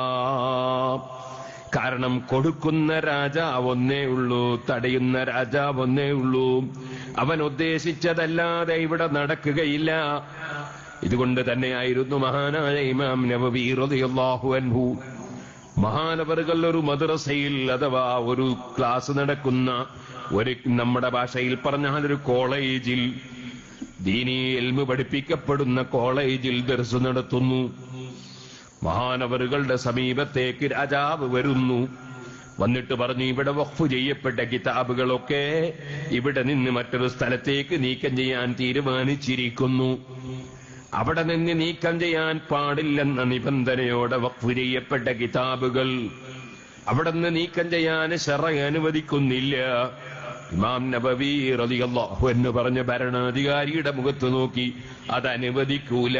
കാരണം കൊടുക്കുന്ന രാജാവ് ഒന്നേ ഉള്ളൂ തടയുന്ന രാജാവ് ഒന്നേ ഉള്ളൂ അവൻ ഉദ്ദേശിച്ചതല്ലാതെ ഇവിടെ നടക്കുകയില്ല ഇതുകൊണ്ട് തന്നെയായിരുന്നു മഹാനായ ഇമാം നബവി റളിയല്ലാഹു അൻഹു മഹാനവറുകൾ ഒരു മദ്രസയിൽ അഥവാ ഒരു ക്ലാസ് നടക്കുന്ന ഒരു നമ്മുടെ ഭാഷയിൽ പറഞ്ഞാൽ ഒരു കോളേജിൽ ദീനീ എൽമ് പഠിപ്പിക്കപ്പെടുന്ന കോളേജിൽ ദർസ് നടത്തുന്നു മഹാനവറുകളുടെ സമീപത്തേക്ക് രാജാവ് വരുന്നു വന്നിട്ട് പറഞ്ഞു ഇവിടെ വഖഫ് ചെയ്യപ്പെട്ട കിതാബുകളൊക്കെ ഇവിടെ നിന്ന് മറ്റൊരു സ്ഥലത്തേക്ക് നീക്കം ചെയ്യാൻ തീരുമാനിച്ചിരിക്കുന്നു അവിടെ നിന്ന് നീക്കം ചെയ്യാൻ പാടില്ലെന്ന നിബന്ധനയോടെ വഖഫ് ചെയ്യപ്പെട്ട കിതാബുകൾ അവിടെ നിന്ന് നീക്കം ചെയ്യാൻ ഷറ അനുവദിക്കുന്നില്ല ഇമാം നബവി റളിയല്ലാഹു എന്ന് പറഞ്ഞ ഭരണാധികാരിയുടെ മുഖത്ത് നോക്കി അത് അനുവദിക്കൂല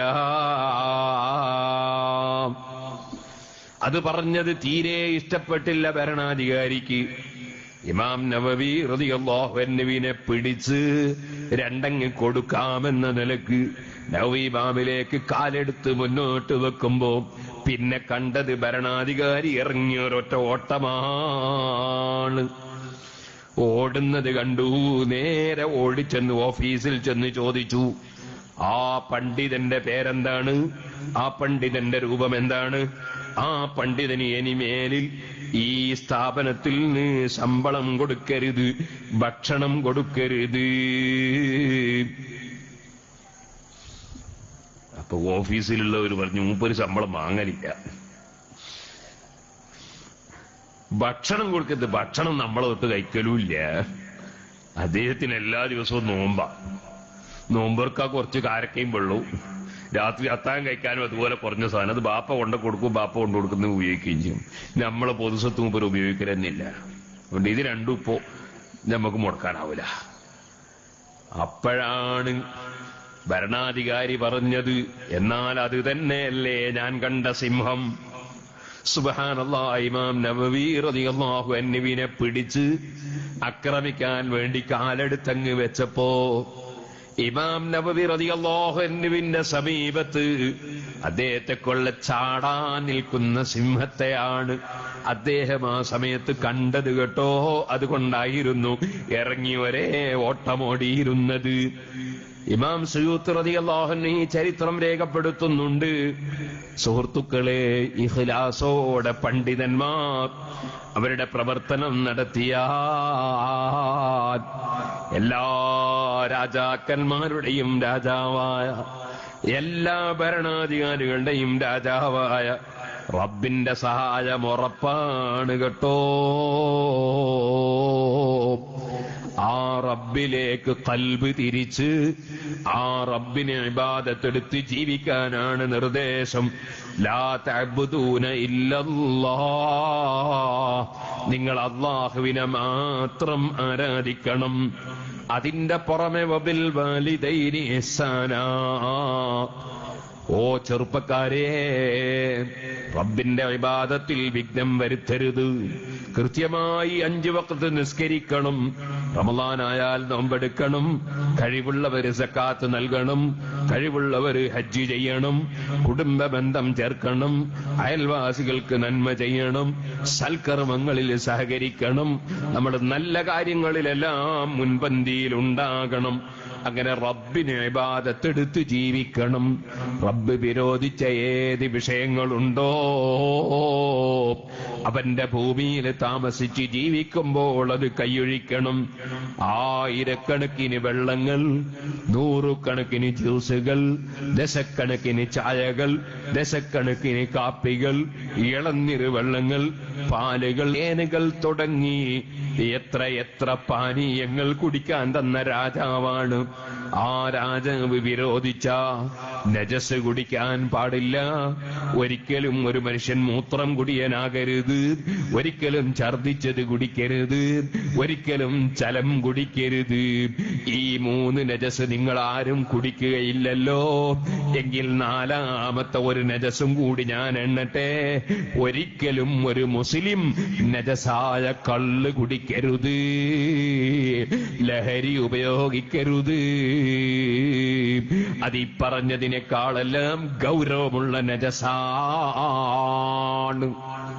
അത് പറഞ്ഞത് തീരെ ഇഷ്ടപ്പെട്ടില്ല ഭരണാധികാരിക്ക് ഇമാം നവവി റതിയല്ലാഹുവിനെ പിടിച്ച് രണ്ടങ്ങ് കൊടുക്കാമെന്ന നിലക്ക് നവവി ഇമാമിലേക്ക് കാലെടുത്ത് മുന്നോട്ട് വെക്കുമ്പോ പിന്നെ കണ്ടത് ഭരണാധികാരി ഇറങ്ങിയ ഒരൊറ്റ ഓട്ടമാണ് ഓടുന്നത് കണ്ടു നേരെ ഓടിച്ചെന്ന് ഓഫീസിൽ ചെന്ന് ചോദിച്ചു ആ പണ്ഡിതന്റെ പേരെന്താണ് ആ പണ്ഡിതന്റെ രൂപം എന്താണ് ആ പണ്ഡിതന് ഇനിമേലിൽ ഈ സ്ഥാപനത്തിൽ നിന്ന് ശമ്പളം കൊടുക്കരുത് ഭക്ഷണം കൊടുക്കരുത് അപ്പൊ ഓഫീസിലുള്ളവർ പറഞ്ഞു മൂപ്പര് ശമ്പളം വാങ്ങലില്ല ഭക്ഷണം കൊടുക്കരുത് ഭക്ഷണം നമ്മളെ തൊട്ട് കഴിക്കലുമില്ല അദ്ദേഹത്തിന് എല്ലാ ദിവസവും നോമ്പ നോമ്പർക്ക കുറച്ച് കാരക്കയും വെള്ളവും രാത്രി അത്താൻ കഴിക്കാനും അതുപോലെ കുറഞ്ഞ സാധനം അത് ബാപ്പ കൊണ്ട് കൊടുക്കും ബാപ്പ കൊണ്ട് കൊടുക്കുന്ന ഉപയോഗിക്കുകയും ചെയ്യും നമ്മളെ പൊതുസ്വത്ത് മുമ്പ് ഉപയോഗിക്കലെന്നില്ല അതുകൊണ്ട് ഇത് രണ്ടും ഇപ്പോ നമുക്ക് മുടക്കാനാവില്ല അപ്പോഴാണ് ഭരണാധികാരി പറഞ്ഞത് എന്നാൽ അത് തന്നെയല്ലേ ഞാൻ കണ്ട സിംഹം സുബഹാനല്ലാ ഇമാം നബവി റളിയല്ലാഹു അൻഹുവിനെ പിടിച്ച് ആക്രമിക്കാൻ വേണ്ടി കാലെടുത്തങ്ങ് വെച്ചപ്പോ ഇമാം നബവി റളിയല്ലാഹു അൻഹുവിന്റെ സമീപത്ത് അദ്ദേഹത്തെ കൊള്ള ചാടാൻ നിൽക്കുന്ന സിംഹത്തെയാണ് അദ്ദേഹം ആ സമയത്ത് കണ്ടത് കേട്ടോ അതുകൊണ്ടായിരുന്നു ഇറങ്ങി വരെ ഓട്ടമോടിയിരുന്നത് ഇമാം സയൂത്ത് റളിയല്ലാഹു ഈ ചരിത്രം രേഖപ്പെടുത്തുന്നുണ്ട് സുഹൃത്തുക്കളെ ഇഖ്ലാസോടെ പണ്ഡിതന്മാർ അവരുടെ പ്രവർത്തനം നടത്തിയ എല്ലാ രാജാക്കന്മാരുടെയും രാജാവായ എല്ലാ ഭരണാധികാരികളുടെയും രാജാവായ റബ്ബിന്റെ സഹായം ഉറപ്പാണ് കേട്ടോ ആ റബ്ബിലേക്ക് കൽബ് തിരിച്ച് ആ റബ്ബിനെ ഇബാദത്തെടുത്ത് ജീവിക്കാനാണ് നിർദ്ദേശം ലാ തഅബ്ദൂന ഇല്ലല്ലാ നിങ്ങൾ അള്ളാഹുവിനെ മാത്രം ആരാധിക്കണം അതിന്റെ പുറമെ വബിൽ വാലിദൈനി ഇഹ്സാനാ ഓ ചെറുപ്പക്കാരെ റബ്ബിന്റെ വിവാദത്തിൽ വിഘ്നം വരുത്തരുത് കൃത്യമായി അഞ്ചു വക്കത്ത് നിസ്കരിക്കണം റമലാനായാൽ നോമ്പെടുക്കണം കഴിവുള്ളവര് സക്കാത്ത് നൽകണം കഴിവുള്ളവര് ഹജ്ജ് ചെയ്യണം കുടുംബ ബന്ധം ചേർക്കണം അയൽവാസികൾക്ക് നന്മ ചെയ്യണം സൽക്കർമ്മങ്ങളിൽ സഹകരിക്കണം നമ്മുടെ നല്ല കാര്യങ്ങളിലെല്ലാം മുൻപന്തിയിൽ ഉണ്ടാകണം അങ്ങനെ റബ്ബിന് ഇബാദത്തെടുത്ത് ജീവിക്കണം റബ്ബ് വിരോധിച്ച ഏത് വിഷയങ്ങളുണ്ടോ അവന്റെ ഭൂമിയിൽ താമസിച്ച് ജീവിക്കുമ്പോൾ അത് കൈയൊഴിക്കണം ആയിരക്കണക്കിന് വെള്ളങ്ങൾ നൂറുകണക്കിന് ജ്യൂസുകൾ ദശക്കണക്കിന് ചായകൾ ദശക്കണക്കിന് കാപ്പികൾ ഇളനീര് വെള്ളങ്ങൾ പാലുകൾ ഏനുകൾ തുടങ്ങി എത്ര എത്ര പാനീയങ്ങൾ കുടിക്കാൻ തന്ന രാജാവാണ് ആ രാജാവ് വിരോധിച്ച നജസ് കുടിക്കാൻ പാടില്ല ഒരിക്കലും ഒരു മനുഷ്യൻ മൂത്രം കുടിയനാകരുത് ഒരിക്കലും ഛർദിച്ചത് കുടിക്കരുത് ഒരിക്കലും ചലം കുടിക്കരുത് ഈ മൂന്ന് നജസ് നിങ്ങൾ ആരും കുടിക്കുകയില്ലല്ലോ എങ്കിൽ നാലാമത്തെ ഒരു നജസും കൂടി ഞാൻ എണ്ണട്ടെ ഒരിക്കലും ഒരു മുസ്ലിം നജസായ കള്ള് കുടിക്കരുത് ലഹരി ഉപയോഗിക്കരുത് അത് ഈ പറഞ്ഞതിനേക്കാളെല്ലാം ഗൗരവമുള്ള നജസാണ്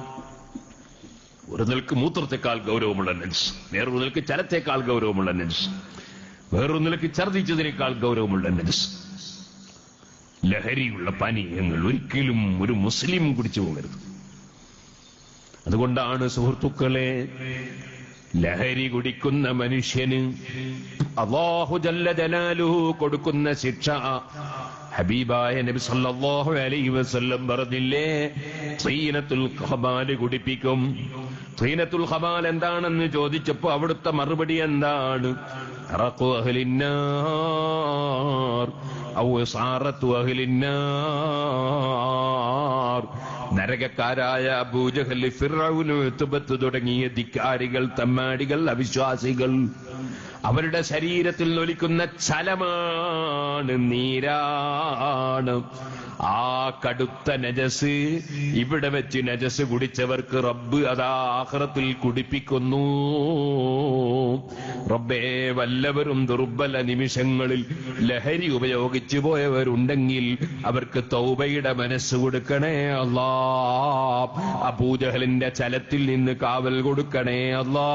ഒരു നിൽക്ക് മൂത്രത്തെക്കാൾ ഗൗരവമുള്ള നജസ് വേറൊരു നിൽക്ക് ചലത്തേക്കാൾ ഗൗരവമുള്ള നജസ് വേറൊരു നിലക്ക് ഛർദിച്ചതിനേക്കാൾ ഗൗരവമുള്ള നജസ് ലഹരിയുള്ള പാനീയങ്ങൾ ഒരിക്കലും ഒരു മുസ്ലിം കുടിച്ചു പോകരുത് അതുകൊണ്ടാണ് സുഹൃത്തുക്കളെ ലഹരി കുടിക്കുന്ന മനുഷ്യന് അള്ളാഹു ജല്ല ജലാലുഹു കൊടുക്കുന്ന ശിക്ഷ ഹബീബായ നബി സല്ലല്ലാഹു അലൈഹി വസല്ലം പറഞ്ഞില്ലേ സീനത്തുൽ ഖബാല് കുടിപ്പിക്കും സീനത്തുൽ ഖബാൽ എന്താണെന്ന് ചോദിച്ചപ്പോ അവിടുത്തെ മറുപടി എന്താണ് അറഖു അഹ്ലിന്നാർ ഔ സാറത്തു അഹ്ലിന്നാർ നരകക്കാരായ അബൂജഹല് ഫിറൌന് ഉത്ബത്ത് തുടങ്ങിയ ധിക്കാരികൾ തമ്മാടികൾ അവിശ്വാസികൾ അവരുടെ ശരീരത്തിൽ നൊലിക്കുന്ന ചലമാണ് നീരാണ് ആ കടുത്ത നജസ് ഇവിടെ വെച്ച് നജസ് കുടിച്ചവർക്ക് റബ്ബ് അതാ ആഹ്റത്തിൽ കുടിപ്പിക്കുന്നു റബ്ബേ വല്ലവരും ദുർബല നിമിഷങ്ങളിൽ ലഹരി ഉപയോഗിച്ചു പോയവരുണ്ടെങ്കിൽ അവർക്ക് തൗബയുടെ മനസ്സ് കൊടുക്കണേ അല്ലാ അബൂജഹലിന്റെ ചലത്തിൽ നിന്ന് കാവൽ കൊടുക്കണേ അല്ലാ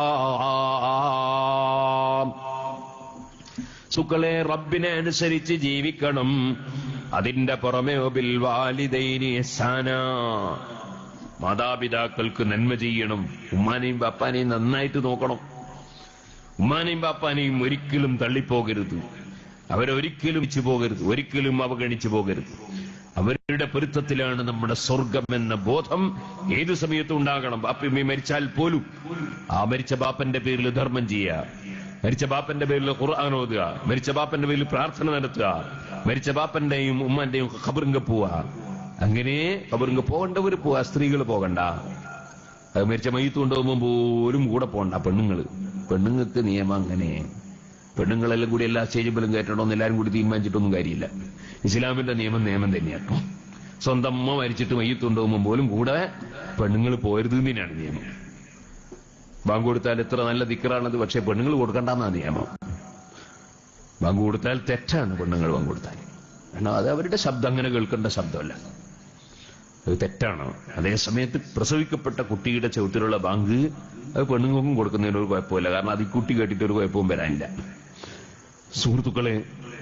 സുക്കളെ റബ്ബിനെ അനുസരിച്ച് ജീവിക്കണം അതിന്റെ പുറമെ ബിൽ വാലിദൈനി ഇഹ്സാന മാതാപിതാക്കൾക്ക് നന്മ ചെയ്യണം ഉമ്മാനെയും ബാപ്പാനെയും നന്നായിട്ട് നോക്കണം ഉമ്മാനെയും ബാപ്പാനെയും ഒരിക്കലും തള്ളിപ്പോകരുത് അവരൊരിക്കലും വെച്ചു പോകരുത് ഒരിക്കലും അവഗണിച്ചു പോകരുത് അവരുടെ പൊരുത്തത്തിലാണ് നമ്മുടെ സ്വർഗം എന്ന ബോധം ഏതു സമയത്തും ഉണ്ടാകണം ബാപ്പ മരിച്ചാൽ പോലും ആ മരിച്ച ബാപ്പന്റെ പേരിൽ ധർമ്മം ചെയ്യുക മരിച്ച ബാപ്പന്റെ പേരിൽ ഖുർആൻ ഓതുക മരിച്ച ബാപ്പന്റെ പേരിൽ പ്രാർത്ഥന നടത്തുക മരിച്ച ബാപ്പന്റെയും ഉമ്മന്റെയും ഖബറിങ്ക പോവുക അങ്ങനെ ഖബറിങ്ക പോകേണ്ടവർ പോവാ സ്ത്രീകൾ പോകണ്ട അത് മരിച്ച മയ്യത്ത് കൊണ്ടുപോകുമ്പോൾ പോലും കൂടെ പോണ്ട പെണ്ണുങ്ങള് പെണ്ണുങ്ങൾക്ക് നിയമം അങ്ങനെ പെണ്ണുങ്ങളെല്ലാം കൂടി എല്ലാ സ്റ്റേജിലും കയറ്റണമെന്ന് എല്ലാവരും കൂടി തീരുമാനിച്ചിട്ടൊന്നും കാര്യമില്ല ഇസ്ലാമിന്റെ നിയമം നിയമം തന്നെയാണ് സ്വന്തം അമ്മ മരിച്ചിട്ട് മയ്യത്ത് കൊണ്ടുപോകുമ്പോൾ പോലും കൂടെ പെണ്ണുങ്ങൾ പോരുത് തന്നെയാണ് നിയമം ബാങ്ക് കൊടുത്താൽ എത്ര നല്ല ദിക്കറാണത് പക്ഷെ പെണ്ണുങ്ങൾ കൊടുക്കണ്ടെന്നാ നിയമം ബാങ്ക് കൊടുത്താൽ തെറ്റാണ് പെണ്ണുങ്ങൾ ബാങ്ക് കൊടുത്താൽ കാരണം അത് അവരുടെ ശബ്ദം അങ്ങനെ കേൾക്കേണ്ട ശബ്ദമല്ല അത് തെറ്റാണ് അതേ സമയത്ത് പ്രസവിക്കപ്പെട്ട കുട്ടിയുടെ ചവിട്ടിലുള്ള ബാങ്ക് അത് പെണ്ണുങ്ങൾക്കും കൊടുക്കുന്നതിന് ഒരു കുഴപ്പമില്ല കാരണം അത് ഈ കുട്ടി കേട്ടിട്ട് ഒരു കുഴപ്പവും വരാനില്ല സുഹൃത്തുക്കളെ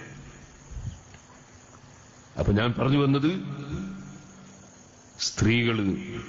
അപ്പൊ ഞാൻ പറഞ്ഞു വന്നത് സ്ത്രീകള്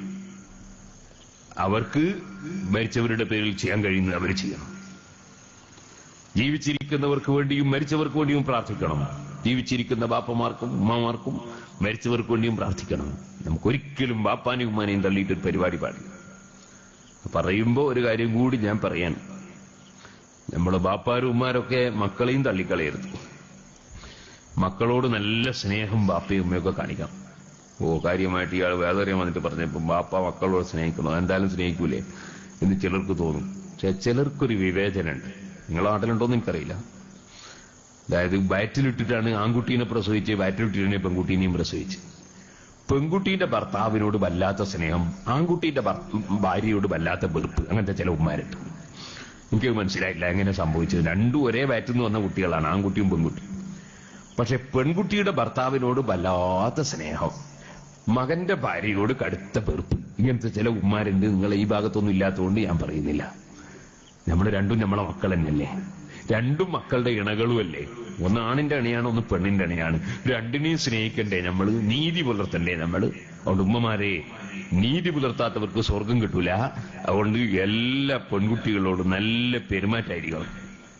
അവർക്ക് മരിച്ചവരുടെ പേരിൽ ചെയ്യാൻ കഴിയുന്നത് അവർ ചെയ്യണം ജീവിച്ചിരിക്കുന്നവർക്ക് വേണ്ടിയും മരിച്ചവർക്ക് വേണ്ടിയും പ്രാർത്ഥിക്കണം ജീവിച്ചിരിക്കുന്ന ബാപ്പമാർക്കും ഉമ്മമാർക്കും മരിച്ചവർക്ക് വേണ്ടിയും പ്രാർത്ഥിക്കണം നമുക്കൊരിക്കലും ബാപ്പാനെയും ഉമ്മാനെയും തള്ളിയിട്ട് ഒരു പരിപാടി പാടില്ല പറയുമ്പോ ഒരു കാര്യം കൂടി ഞാൻ പറയാൻ നമ്മള് ബാപ്പാരും ഉമ്മാരൊക്കെ മക്കളെയും തള്ളിക്കളയരുത് മക്കളോട് നല്ല സ്നേഹം ബാപ്പയും ഉമ്മയൊക്കെ കാണിക്കണം ഓ കാര്യമായിട്ട് ഇയാൾ വേദറിയാൻ വന്നിട്ട് പറഞ്ഞപ്പോ ബാപ്പ മക്കളോട് സ്നേഹിക്കണം എന്തായാലും സ്നേഹിക്കൂലേ എന്ന് ചിലർക്ക് തോന്നും പക്ഷെ ചിലർക്കൊരു വിവേചനമുണ്ട് നിങ്ങളെ നാട്ടിലുണ്ടോന്ന് എനിക്കറിയില്ല അതായത് വയറ്റിലിട്ടിട്ടാണ് ആൺകുട്ടീനെ പ്രസവിച്ച് വയറ്റിലിട്ടിട്ടാണ് പെൺകുട്ടീനെയും പ്രസവിച്ച് പെൺകുട്ടീന്റെ ഭർത്താവിനോട് വല്ലാത്ത സ്നേഹം ആൺകുട്ടീന്റെ ഭർ- ഭാര്യയോട് വല്ലാത്ത വെറുപ്പ് അങ്ങനത്തെ ചില ഉമ്മാരുണ്ട് എനിക്ക് മനസ്സിലായില്ല എങ്ങനെ സംഭവിച്ചത് രണ്ടും ഒരേ വയറ്റിൽ നിന്ന് വന്ന കുട്ടികളാണ് ആൺകുട്ടിയും പെൺകുട്ടിയും പക്ഷെ പെൺകുട്ടിയുടെ ഭർത്താവിനോട് വല്ലാത്ത സ്നേഹം മകന്റെ ഭാര്യയോട് കടുത്ത വെറുപ്പ് ഇങ്ങനത്തെ ചില ഉമ്മാരുണ്ട് നിങ്ങൾ ഈ ഭാഗത്തൊന്നും ഇല്ലാത്തതുകൊണ്ട് ഞാൻ പറയുന്നില്ല നമ്മൾ രണ്ടും നമ്മളെ മക്കൾ തന്നെയല്ലേ രണ്ടും മക്കളുടെ ഇണകളുമല്ലേ ഒന്ന് ആണിന്റെ അണിയാണ് ഒന്ന് പെണ്ണിന്റെ അണിയാണ് രണ്ടിനെയും സ്നേഹിക്കണ്ടേ നമ്മൾ നീതി പുലർത്തണ്ടേ നമ്മൾ അതുകൊണ്ട് ഉമ്മമാരെ നീതി പുലർത്താത്തവർക്ക് സ്വർഗം കിട്ടൂല അതുകൊണ്ട് എല്ലാ പെൺകുട്ടികളോടും നല്ല പെരുമാറ്റായിരിക്കണം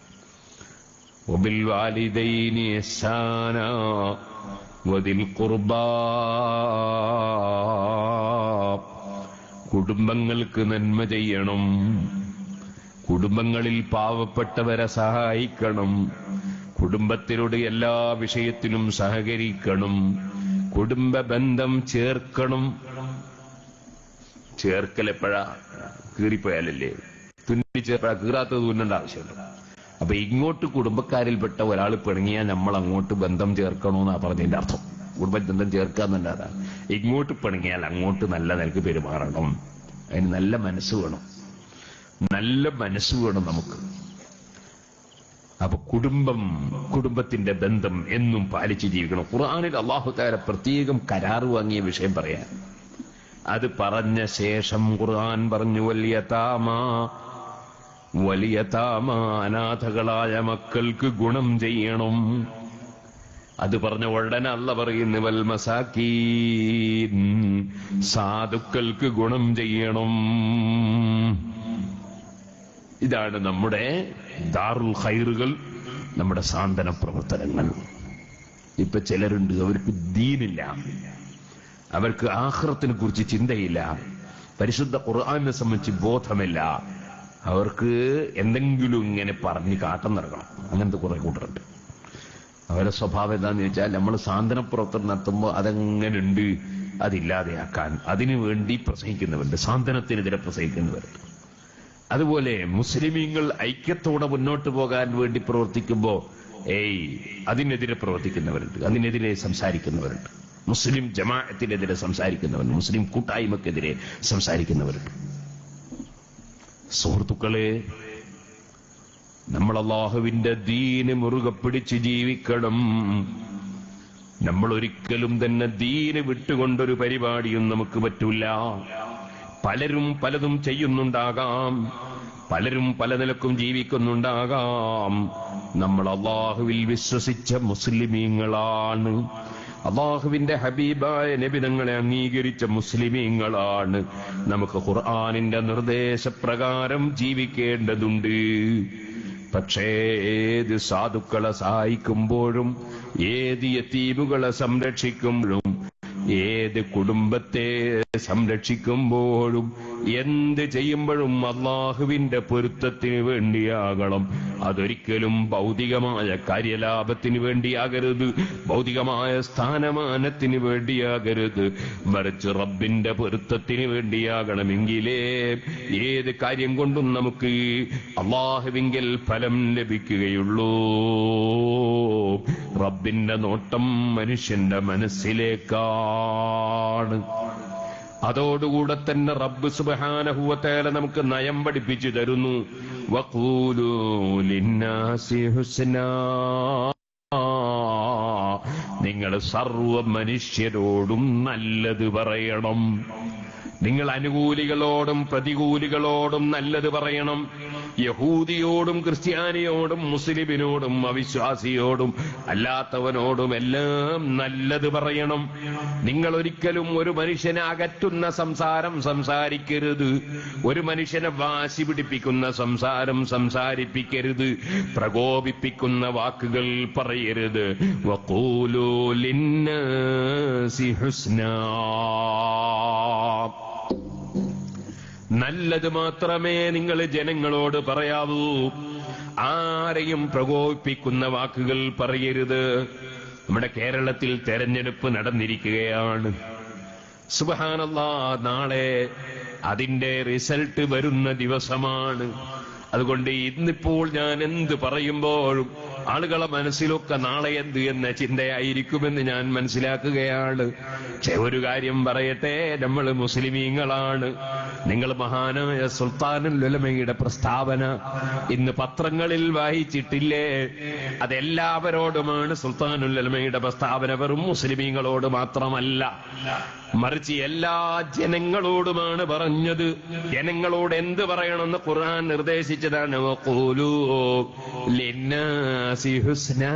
وبالوالدين إحسانا وذي القربى കുടുംബങ്ങൾക്ക് നന്മ ചെയ്യണം കുടുംബങ്ങളിൽ പാവപ്പെട്ടവരെ സഹായിക്കണം കുടുംബത്തിനോട് എല്ലാ വിഷയത്തിലും സഹകരിക്കണം കുടുംബ ബന്ധം ചേർക്കണം ചേർക്കൽ എപ്പോഴാ കീറിപ്പോയാലല്ലേ തുന്നി ചേർപ്പഴാ കീറാത്തത് തുന്നേണ്ട ആവശ്യമുണ്ട് അപ്പൊ ഇങ്ങോട്ട് കുടുംബക്കാരിൽപ്പെട്ട ഒരാൾ പിണങ്ങിയാൽ നമ്മൾ അങ്ങോട്ട് ബന്ധം ചേർക്കണമെന്നാ പറഞ്ഞതിന്റെ അർത്ഥം കുടുംബ ബന്ധം ചേർക്കാന്നുണ്ടാകാ ഇങ്ങോട്ട് പിണങ്ങിയാൽ അങ്ങോട്ട് നല്ല നിലക്ക് പെരുമാറണം അതിന് നല്ല മനസ്സ് വേണം നല്ല മനസ്സ് വേണം നമുക്ക് അപ്പൊ കുടുംബം കുടുംബത്തിന്റെ ബന്ധം എന്നും പാലിച്ച് ജീവിക്കണം ഖുർആാനിൽ അള്ളാഹു താര പ്രത്യേകം കരാറ് വാങ്ങിയ വിഷയം പറയാൻ അത് പറഞ്ഞ ശേഷം ഖുർആൻ പറഞ്ഞു വലിയ താമ വലിയ താമ അനാഥകളായ മക്കൾക്ക് ഗുണം ചെയ്യണം അത് പറഞ്ഞ ഉടനെ അല്ല പറയുന്നു വൽ മസാക്കീൻ സാധുക്കൾക്ക് ഗുണം ചെയ്യണം ഇതാണ് നമ്മുടെ ദാറുൽ ഖൈറുകൾ നമ്മുടെ സാന്ത്വന പ്രവർത്തനങ്ങൾ ഇപ്പൊ ചിലരുണ്ട് അവർക്ക് ദീനില്ല അവർക്ക് ആഹ്റത്തിനെ കുറിച്ച് ചിന്തയില്ല പരിശുദ്ധ ഖുർആാനെ സംബന്ധിച്ച് ബോധമില്ല അവർക്ക് എന്തെങ്കിലും ഇങ്ങനെ പറഞ്ഞ് കാട്ടം നൽകണം അങ്ങനത്തെ കുറെ കൂട്ടരുണ്ട് അവരുടെ സ്വഭാവം എന്താന്ന് ചോദിച്ചാൽ നമ്മൾ സാന്ത്വന പ്രവർത്തനം നടത്തുമ്പോൾ അതെങ്ങനെ ഉണ്ട് അതില്ലാതെയാക്കാൻ അതിനു വേണ്ടി പ്രസംഗിക്കുന്നവരുണ്ട് സാന്ത്വനത്തിനെതിരെ പ്രസംഗിക്കുന്നവരുണ്ട് അതുപോലെ മുസ്ലിമീങ്ങൾ ഐക്യത്തോടെ മുന്നോട്ട് പോകാൻ വേണ്ടി പ്രവർത്തിക്കുമ്പോ ഏയ് അതിനെതിരെ പ്രവർത്തിക്കുന്നവരുണ്ട് അതിനെതിരെ സംസാരിക്കുന്നവരുണ്ട് മുസ്ലിം ജമാഅത്തിനെതിരെ സംസാരിക്കുന്നവരുണ്ട് മുസ്ലിം കൂട്ടായ്മക്കെതിരെ സംസാരിക്കുന്നവരുണ്ട് സുഹൃത്തുക്കളെ നമ്മൾ അള്ളാഹുവിന്റെ ദീന് മുറുകെ പിടിച്ച് ജീവിക്കണം നമ്മൾ ഒരിക്കലും തന്നെ ദീന് വിട്ടുകൊണ്ടൊരു പരിപാടിയും നമുക്ക് പറ്റൂല പലരും പലതും ചെയ്യുന്നുണ്ടാകാം പലരും പല നിലക്കും ജീവിക്കുന്നുണ്ടാകാം നമ്മൾ അള്ളാഹുവിൽ വിശ്വസിച്ച മുസ്ലിമീങ്ങളാണ് അള്ളാഹുവിന്റെ ഹബീബായ നബിതങ്ങളെ അംഗീകരിച്ച മുസ്ലിമീങ്ങളാണ് നമുക്ക് ഖുർആാനിന്റെ നിർദ്ദേശപ്രകാരം ജീവിക്കേണ്ടതുണ്ട് പക്ഷേ ഏത് സാധുക്കളെ സഹായിക്കുമ്പോഴും ഏത് യത്തീമുകളെ സംരക്ഷിക്കുമ്പോഴും ഏത് കുടുംബത്തെ സംരക്ഷിക്കുമ്പോഴും എന്ത് ചെയ്യുമ്പോഴും അള്ളാഹുവിന്റെ പൊരുത്തത്തിന് വേണ്ടിയാകണം അതൊരിക്കലും ഭൗതികമായ കാര്യലാഭത്തിന് വേണ്ടിയാകരുത് ഭൗതികമായ സ്ഥാനമാനത്തിന് വേണ്ടിയാകരുത് മറിച്ച് റബ്ബിന്റെ പൊരുത്തത്തിന് വേണ്ടിയാകണമെങ്കിലേ ഏത് കാര്യം കൊണ്ടും നമുക്ക് അള്ളാഹുവിങ്കിൽ ഫലം ലഭിക്കുകയുള്ളൂ റബ്ബിന്റെ നോട്ടം മനുഷ്യന്റെ മനസ്സിലേക്കാണ് അതോടുകൂടെ തന്നെ റബ്ബ് സുബഹാനഹുവത്തേല നമുക്ക് നയം പഠിപ്പിച്ചു തരുന്നു വഖൂലൂ ലിന്നാസി ഹുസ്നാ നിങ്ങൾ സർവ മനുഷ്യരോടും നല്ലത് പറയണം നിങ്ങൾ അനുകൂലികളോടും പ്രതികൂലികളോടും നല്ലത് പറയണം യഹൂദിയോടും ക്രിസ്ത്യാനിയോടും മുസ്ലിമിനോടും അവിശ്വാസിയോടും അല്ലാത്തവനോടും എല്ലാം നല്ലത് പറയണം നിങ്ങൾ ഒരിക്കലും ഒരു മനുഷ്യനെ അകറ്റുന്ന സംസാരം സംസാരിക്കരുത് ഒരു മനുഷ്യനെ വാശി പിടിപ്പിക്കുന്ന സംസാരം സംസാരിപ്പിക്കരുത് പ്രകോപിപ്പിക്കുന്ന വാക്കുകൾ പറയരുത് വഖൂലൂ ലിന്നാസി ഹുസ്നാ നല്ലത് മാത്രമേ നിങ്ങൾ ജനങ്ങളോട് പറയാവൂ ആരെയും പ്രകോപിപ്പിക്കുന്ന വാക്കുകൾ പറയരുത് നമ്മുടെ കേരളത്തിൽ തെരഞ്ഞെടുപ്പ് നടന്നിരിക്കുകയാണ് സുബഹാനല്ലാ നാളെ അതിന്റെ റിസൾട്ട് വരുന്ന ദിവസമാണ് അതുകൊണ്ട് ഇന്നിപ്പോൾ ഞാൻ എന്ത് പറയുമ്പോഴും ആളുകളെ മനസ്സിലൊക്കെ നാളെ എന്ത് എന്ന ചിന്തയായിരിക്കുമെന്ന് ഞാൻ മനസ്സിലാക്കുകയാണ് പക്ഷെ ഒരു കാര്യം പറയട്ടെ നമ്മൾ മുസ്ലിമീങ്ങളാണ് നിങ്ങൾ മഹാനായ സുൽത്താനുൽ ഉലമയുടെ പ്രസ്താവന ഇന്ന് പത്രങ്ങളിൽ വായിച്ചിട്ടില്ലേ അതെല്ലാവരോടുമാണ് സുൽത്താനുൽ ഉലമയുടെ പ്രസ്താവന വെറും മുസ്ലിമീങ്ങളോട് മാത്രമല്ല മറിച്ച് എല്ലാ ജനങ്ങളോടുമാണ് പറഞ്ഞത് ജനങ്ങളോട് എന്ത് പറയണമെന്ന് ഖുർആൻ നിർദ്ദേശിച്ചതാണ് വഖൂലൂ ലിന്നാസി ഹുസ്നാ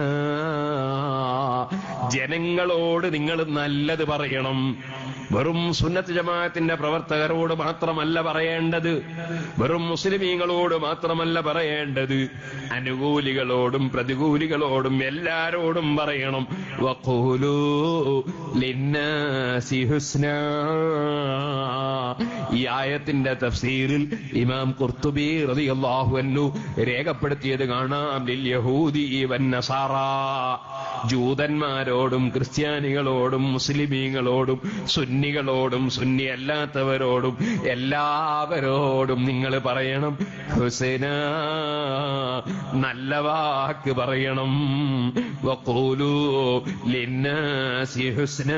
ജനങ്ങളോട് നിങ്ങൾ നല്ലത് പറയണം വെറും സുന്നത്ത് ജമാഅത്തിന്റെ പ്രവർത്തകരോട് മാത്രമല്ല പറയേണ്ടത് വെറും മുസ്ലിമീങ്ങളോട് മാത്രമല്ല പറയേണ്ടത് അനുകൂലികളോടും പ്രതികൂലികളോടും എല്ലാരോടും പറയണം വഖൂലൂ ലിന്നാസി ഹുസ്നാ ഈ ആയത്തിന്റെ തഫ്സീറിൽ ഇമാം ഖുർത്തുബി റളിയല്ലാഹു അൻഹു രേഖപ്പെടുത്തിയത് കാണാം ലിൽ യഹൂദി വൻ നസാറ ജൂതന്മാരോടും ക്രിസ്ത്യാനികളോടും മുസ്ലിമീങ്ങളോടും സുന്നികളോടും സുന്നി അല്ലാത്തവരോടും എല്ലാവരോടും നിങ്ങൾ പറയണം ഹുസൈന നല്ല വാക്ക് പറയണം വഖൂലു ലിന്നാസി ഹുസ്നാ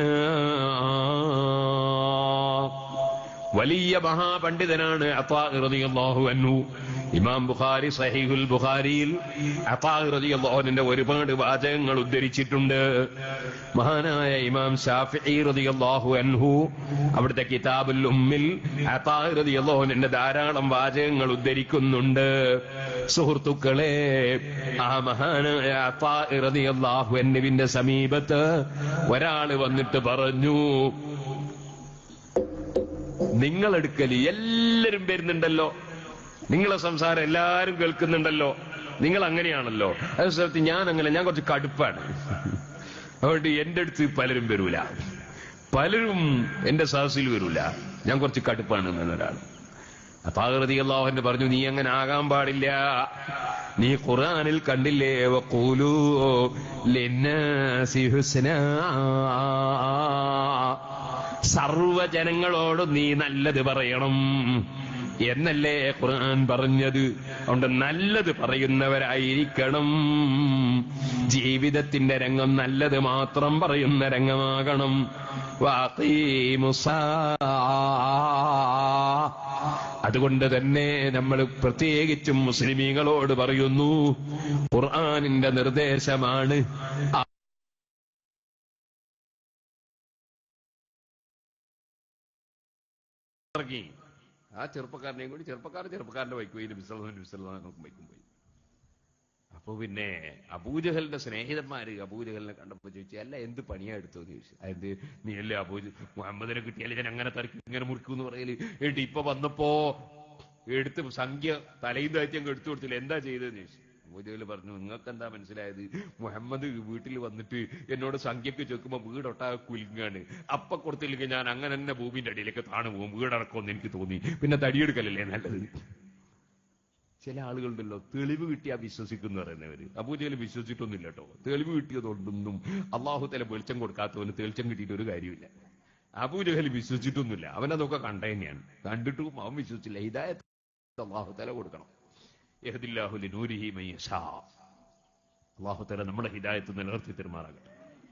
വലിയ മഹാപണ്ഡിതനാണ് അത്താ റളിയല്ലാഹു അൻഹു ഇമാം ബുഖാരി സഹീഹുൽ ബുഖാരിയിൽ അത്താ റളിയല്ലാഹുവിന്റെ ഒരുപാട് വാചകങ്ങൾ ഉദ്ധരിച്ചിട്ടുണ്ട് മഹാനായ ഇമാം ഷാഫിഈ റളിയല്ലാഹു അൻഹു അവിടുത്തെ കിതാബുൽ ഉമ്മിൽ അത്താ റളിയല്ലാഹുവിന്റെ ധാരാളം വാചകങ്ങൾ ഉദ്ധരിക്കുന്നുണ്ട് സുഹൃത്തുക്കളെ ആ മഹാനായ അത്താ റളിയല്ലാഹു അൻഹുവിന്റെ സമീപത്ത് ഒരാള് വന്നിട്ട് പറഞ്ഞു നിങ്ങളെടുക്കൽ എല്ലാരും വരുന്നുണ്ടല്ലോ നിങ്ങളെ സംസാരം എല്ലാരും കേൾക്കുന്നുണ്ടല്ലോ നിങ്ങൾ അങ്ങനെയാണല്ലോ അതേ സ്ഥലത്ത് ഞാൻ അങ്ങനെ ഞാൻ കുറച്ച് കടുപ്പാണ് അതുകൊണ്ട് എന്റെ അടുത്ത് പലരും വരൂല പലരും എന്റെ സഹസിൽ വരൂല ഞാൻ കുറച്ച് കടുപ്പാണ് എന്നൊരാൾ അപ്പൊ ആകൃതി അള്ളാഹുവിന്റെ പറഞ്ഞു നീ അങ്ങനെ ആകാൻ പാടില്ല നീ ഖുർആനിൽ കണ്ടില്ലേ വഖൂലൂ ലിന്നാസി ഹുസ്നാ സർവജനങ്ങളോടും നീ നല്ലത് പറയണം എന്നല്ലേ ഖുർആൻ പറഞ്ഞത് അതുകൊണ്ട് നല്ലത് പറയുന്നവരായിരിക്കണം ജീവിതത്തിന്റെ രംഗം നല്ലത് മാത്രം പറയുന്ന രംഗമാകണം വാഖീമുസ്സാ. അതുകൊണ്ട് തന്നെ നമ്മൾ പ്രത്യേകിച്ചും മുസ്ലിമീങ്ങളോട് പറയുന്നു ഖുർആനിന്റെ നിർദ്ദേശമാണ് ഇറങ്ങി ആ ചെറുപ്പക്കാരനെയും കൂടി ചെറുപ്പക്കാരൻ ചെറുപ്പക്കാരന്റെ വൈക്ക് പോയി നബിസ്വല്ലാഹു നബിസ്വല്ലാഹും വൈക്കും പോയി അപ്പൊ പിന്നെ അബൂജഹലിന്റെ സ്നേഹിതന്മാര് അബൂജഹലിനെ കണ്ടപ്പോ ചോദിച്ചു അല്ല എന്ത് പണിയാ എടുത്തോന്ന് ചോദിച്ചു അതെന്ത് നീ അല്ലേ അബൂജ മുഹമ്മദിനെ കിട്ടിയാലേ ഞാൻ അങ്ങനെ തറക്കി ഇങ്ങനെ മുറിക്കും എന്ന് പറയല് ഏട്ടി ഇപ്പൊ വന്നപ്പോ എടുത്ത് സംഖ്യ തലയും താഴ്ത്തി അങ്ങ് എടുത്തു കൊടുത്തില്ല എന്താ ചെയ്തതെന്ന് ചോദിച്ചു അബൂജഹൽ പറഞ്ഞു നിങ്ങൾക്ക് എന്താ മനസ്സിലായത് മുഹമ്മദ് വീട്ടിൽ വന്നിട്ട് എന്നോട് സംഖ്യക്ക് ചോദിക്കുമ്പോ വീടൊട്ടാകെ കുലുങ്ങാണ് അപ്പ കൊടുത്തില്ലെങ്കിൽ ഞാൻ അങ്ങനെ തന്നെ ഭൂമിന്റെ അടിയിലേക്ക് താണു പോകും വീടടക്കമെന്ന് എനിക്ക് തോന്നി പിന്നെ തടിയെടുക്കലല്ലേ നല്ലത് ചില ആളുകളുണ്ടല്ലോ തെളിവ് കിട്ടിയാ വിശ്വസിക്കുന്നു പറയുന്നവര് അബൂജയിൽ വിശ്വസിച്ചിട്ടൊന്നുമില്ല കേട്ടോ തെളിവ് കിട്ടിയതുകൊണ്ടൊന്നും അള്ളാഹു തല വെളിച്ചം കൊടുക്കാത്തവന് തെളിച്ചം കിട്ടിയിട്ട് ഒരു കാര്യമില്ല അബൂജഹൽ വിശ്വസിച്ചിട്ടൊന്നുമില്ല അവനതൊക്കെ കണ്ട തന്നെയാണ് കണ്ടിട്ടും അവൻ വിശ്വസിച്ചില്ല ഹിദായത്ത് അള്ളാഹു തല കൊടുക്കണം യഹദില്ലാഹു ലിനൂരിഹി മൻ യശാ. അള്ളാഹു തല നമ്മുടെ ഹിദായത്ത് നിലനിർത്തി തെരുമാറാകട്ടെ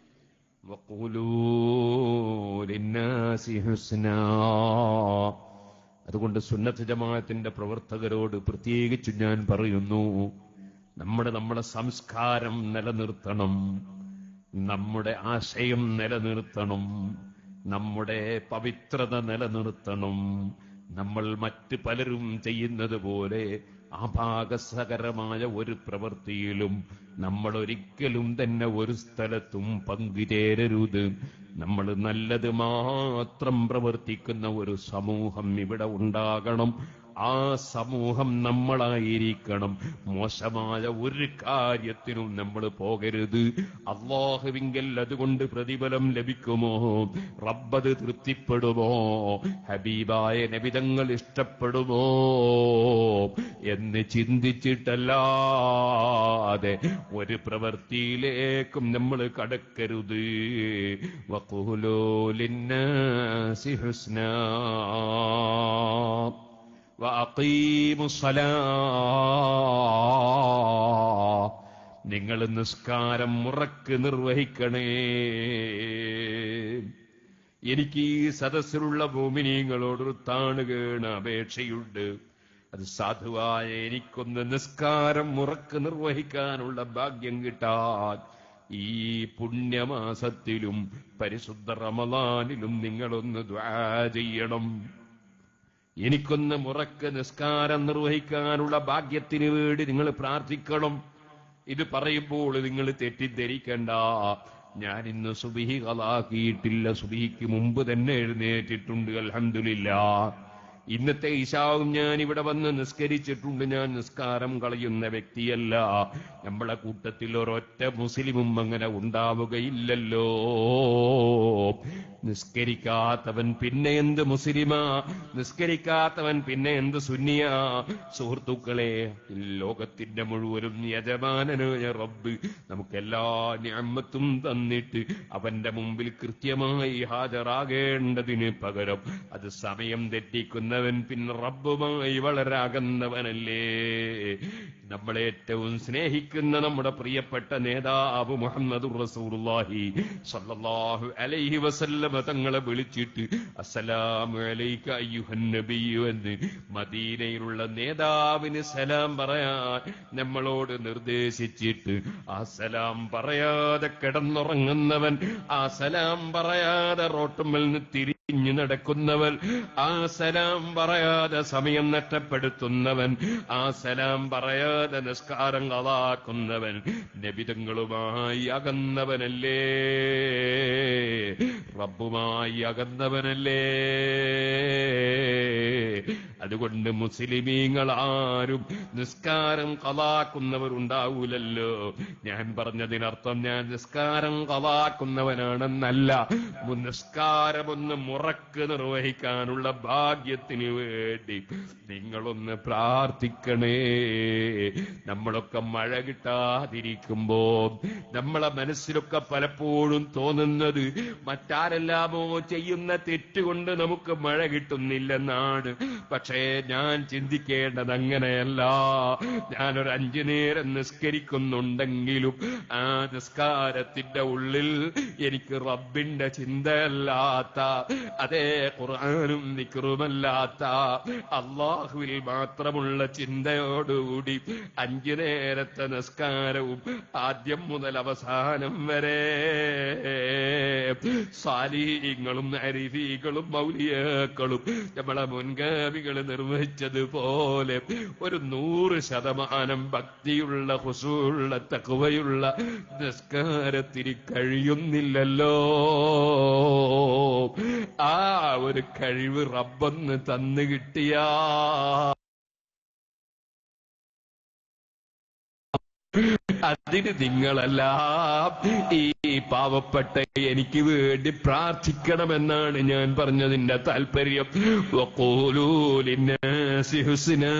وقولوا للناس حسنا അതുകൊണ്ട് സുന്നത്ത് ജമാഅത്തിന്റെ പ്രവർത്തകരോട് പ്രത്യേകിച്ച് ഞാൻ പറയുന്നു നമ്മുടെ നമ്മുടെ സംസ്കാരം നിലനിർത്തണം നമ്മുടെ ആശയം നിലനിർത്തണം നമ്മുടെ പവിത്രത നിലനിർത്തണം നമ്മൾ മറ്റ് പലരും ചെയ്യുന്നത് പോലെ ആഭാഗസകരമായ ഒരു പ്രവൃത്തിയിലും നമ്മൾ ഒരിക്കലും തന്നെ ഒരു സ്ഥലത്തും പങ്കുചേരരുത് നമ്മൾ നല്ലത് മാത്രം പ്രവർത്തിക്കുന്ന ഒരു സമൂഹം ഇവിടെ ഉണ്ടാകണം ആ സമൂഹം നമ്മളായിരിക്കണം മോശമായ ഒരു കാര്യത്തിനും നമ്മൾ പോകരുത് അള്ളാഹുവിങ്കൽ അതുകൊണ്ട് പ്രതിഫലം ലഭിക്കുമോ റബ്ബത് തൃപ്തിപ്പെടുമോ ഹബീബായ നബിതങ്ങൾ ഇഷ്ടപ്പെടുമോ എന്ന് ചിന്തിച്ചിട്ടല്ലാതെ ഒരു പ്രവൃത്തിയിലേക്കും നമ്മൾ കടക്കരുത് വക്കൂലോലിന്നാസി ഹുസ്നാ وأقيموا الصلاة നിങ്ങൾ നിസ്കാരം മുറക്ക് നിർവഹിക്കണേ എനിക്ക് ഈ സദസ്സിലുള്ള ഭൂമിനീങ്ങളോടൊരു താണുകേണ അപേക്ഷയുണ്ട് അത് സാധുവായ എനിക്കൊന്ന് നിസ്കാരം മുറക്ക് നിർവഹിക്കാനുള്ള ഭാഗ്യം കിട്ടാൻ ഈ പുണ്യമാസത്തിലും പരിശുദ്ധ റമദാനിലും നിങ്ങളൊന്ന് ദ്വാ ചെയ്യണം എനിക്കൊന്ന് മുറക്ക് നിസ്കാരം നിർവഹിക്കാനുള്ള ഭാഗ്യത്തിന് വേണ്ടി നിങ്ങൾ പ്രാർത്ഥിക്കണം ഇത് പറയുമ്പോൾ നിങ്ങൾ തെറ്റിദ്ധരിക്കണ്ട ഞാൻ ഇന്ന് സുബിഹി കളാക്കിയിട്ടില്ല സുബിഹിക്ക് മുമ്പ് തന്നെ എഴുന്നേറ്റിട്ടുണ്ട് അൽഹംദുലില്ല ഇന്നത്തെ ഇശാവും ഞാൻ ഇവിടെ വന്ന് നിസ്കരിച്ചിട്ടുണ്ട് ഞാൻ നിസ്കാരം കളയുന്ന വ്യക്തിയല്ല നമ്മളെ കൂട്ടത്തിൽ ഒരൊറ്റ മുസ്ലിമും അങ്ങനെ ഉണ്ടാവുകയില്ലല്ലോ നിസ്കരിക്കാത്തവൻ പിന്നെ എന്ത് മുസ്ലിമാ നിസ്കരിക്കാത്തവൻ പിന്നെ എന്ത് സുന്നിയാ സുഹൃത്തുക്കളെ ലോകത്തിന്റെ മുഴുവനും യജമാനനായ റബ്ബ് നമുക്കെല്ലാ ഞാമത്തും തന്നിട്ട് അവന്റെ മുമ്പിൽ കൃത്യമായി ഹാജരാകേണ്ടതിന് പകരം അത് സമയം തെറ്റിക്കുന്നവൻ പിന്നെ റബ്ബുമായി വളരെ അകന്നവനല്ലേ നമ്മളെ ഏറ്റവും സ്നേഹിക്കുന്ന നമ്മുടെ പ്രിയപ്പെട്ട നേതാവ് മുഹമ്മദ് റസൂലുള്ളാഹി സല്ലല്ലാഹു അലൈഹി വസല്ലമ തങ്ങളെ വിളിച്ചിട്ട് അസ്സലാമു അലൈക അയ്യുഹൻ നബിയു എന്ന് മദീനയിലുള്ള നേതാവിന് സലാം പറയാൻ നമ്മളോട് നിർദ്ദേശിച്ചിട്ട് ആ സലാം പറയാതെ കിടന്നുറങ്ങുന്നവൻ ആ സലാം പറയാതെ റോട്ടുമ്മൽ നിന്ന് തിരിഞ്ഞു നടക്കുന്നവൻ ആ സലാം പറയാതെ സമയം നഷ്ടപ്പെടുത്തുന്നവൻ ആ സലാം പറയാതെ നിസ്കാരം കളാക്കുന്നവൻ നബിതങ്ങളുമായി അകന്നവനല്ലേ റബ്ബുമായി അകന്നവനല്ലേ അതുകൊണ്ട് മുസ്ലിമീങ്ങൾ ആരും നിസ്കാരം കലാക്കുന്നവരുണ്ടാവൂലല്ലോ ഞാൻ പറഞ്ഞതിനർത്ഥം ഞാൻ നിസ്കാരം കലാക്കുന്നവനാണെന്നല്ല മു- നിസ്കാരമൊന്ന് മുറക്ക് നിർവഹിക്കാനുള്ള ഭാഗ്യത്തിന് വേണ്ടി നിങ്ങളൊന്ന് പ്രാർത്ഥിക്കണേ നമ്മളൊക്കെ മഴ കിട്ടാതിരിക്കുമ്പോ നമ്മളെ മനസ്സിലൊക്കെ പലപ്പോഴും തോന്നുന്നത് മറ്റാരെല്ലാമോ ചെയ്യുന്ന തെറ്റുകൊണ്ട് നമുക്ക് മഴ കിട്ടുന്നില്ലെന്നാണ് പക്ഷേ ഞാൻ ചിന്തിക്കേണ്ടത് അങ്ങനെയല്ല ഞാനൊരു അഞ്ചു നേരം നിസ്കരിക്കുന്നുണ്ടെങ്കിലും ആ നിസ്കാരത്തിന്റെ ഉള്ളിൽ എനിക്ക് റബ്ബിന്റെ ചിന്തയല്ലാത്ത അതേ ഖുർആാനും നിക്കറുമല്ലാത്ത അള്ളാഹുവിൽ മാത്രമുള്ള ചിന്തയോടുകൂടി അഞ്ചു നേരത്തെ നിസ്കാരവും ആദ്യം മുതൽ അവസാനം വരെ സാലീങ്ങളും അരിഫികളും മൗലിയക്കളും നമ്മളെ മുൻഗാമികൾ നിർവഹിച്ചതുപോലെ ഒരു നൂറ് ശതമാനം ഭക്തിയുള്ള ഹുസൂള്ള തക്കുവയുള്ള നിസ്കാരത്തിന് കഴിയുന്നില്ലല്ലോ ആ ഒരു കഴിവ് റബ്ബൊന്ന് തന്നു കിട്ടിയാ അതിന് നിങ്ങളെല്ലാം ഈ പാവപ്പെട്ട എനിക്ക് വേണ്ടി പ്രാർത്ഥിക്കണമെന്നാണ് ഞാൻ പറഞ്ഞതിന്റെ താല്പര്യം വഖൂലൂ ലിന്നാസി ഹുസ്നാ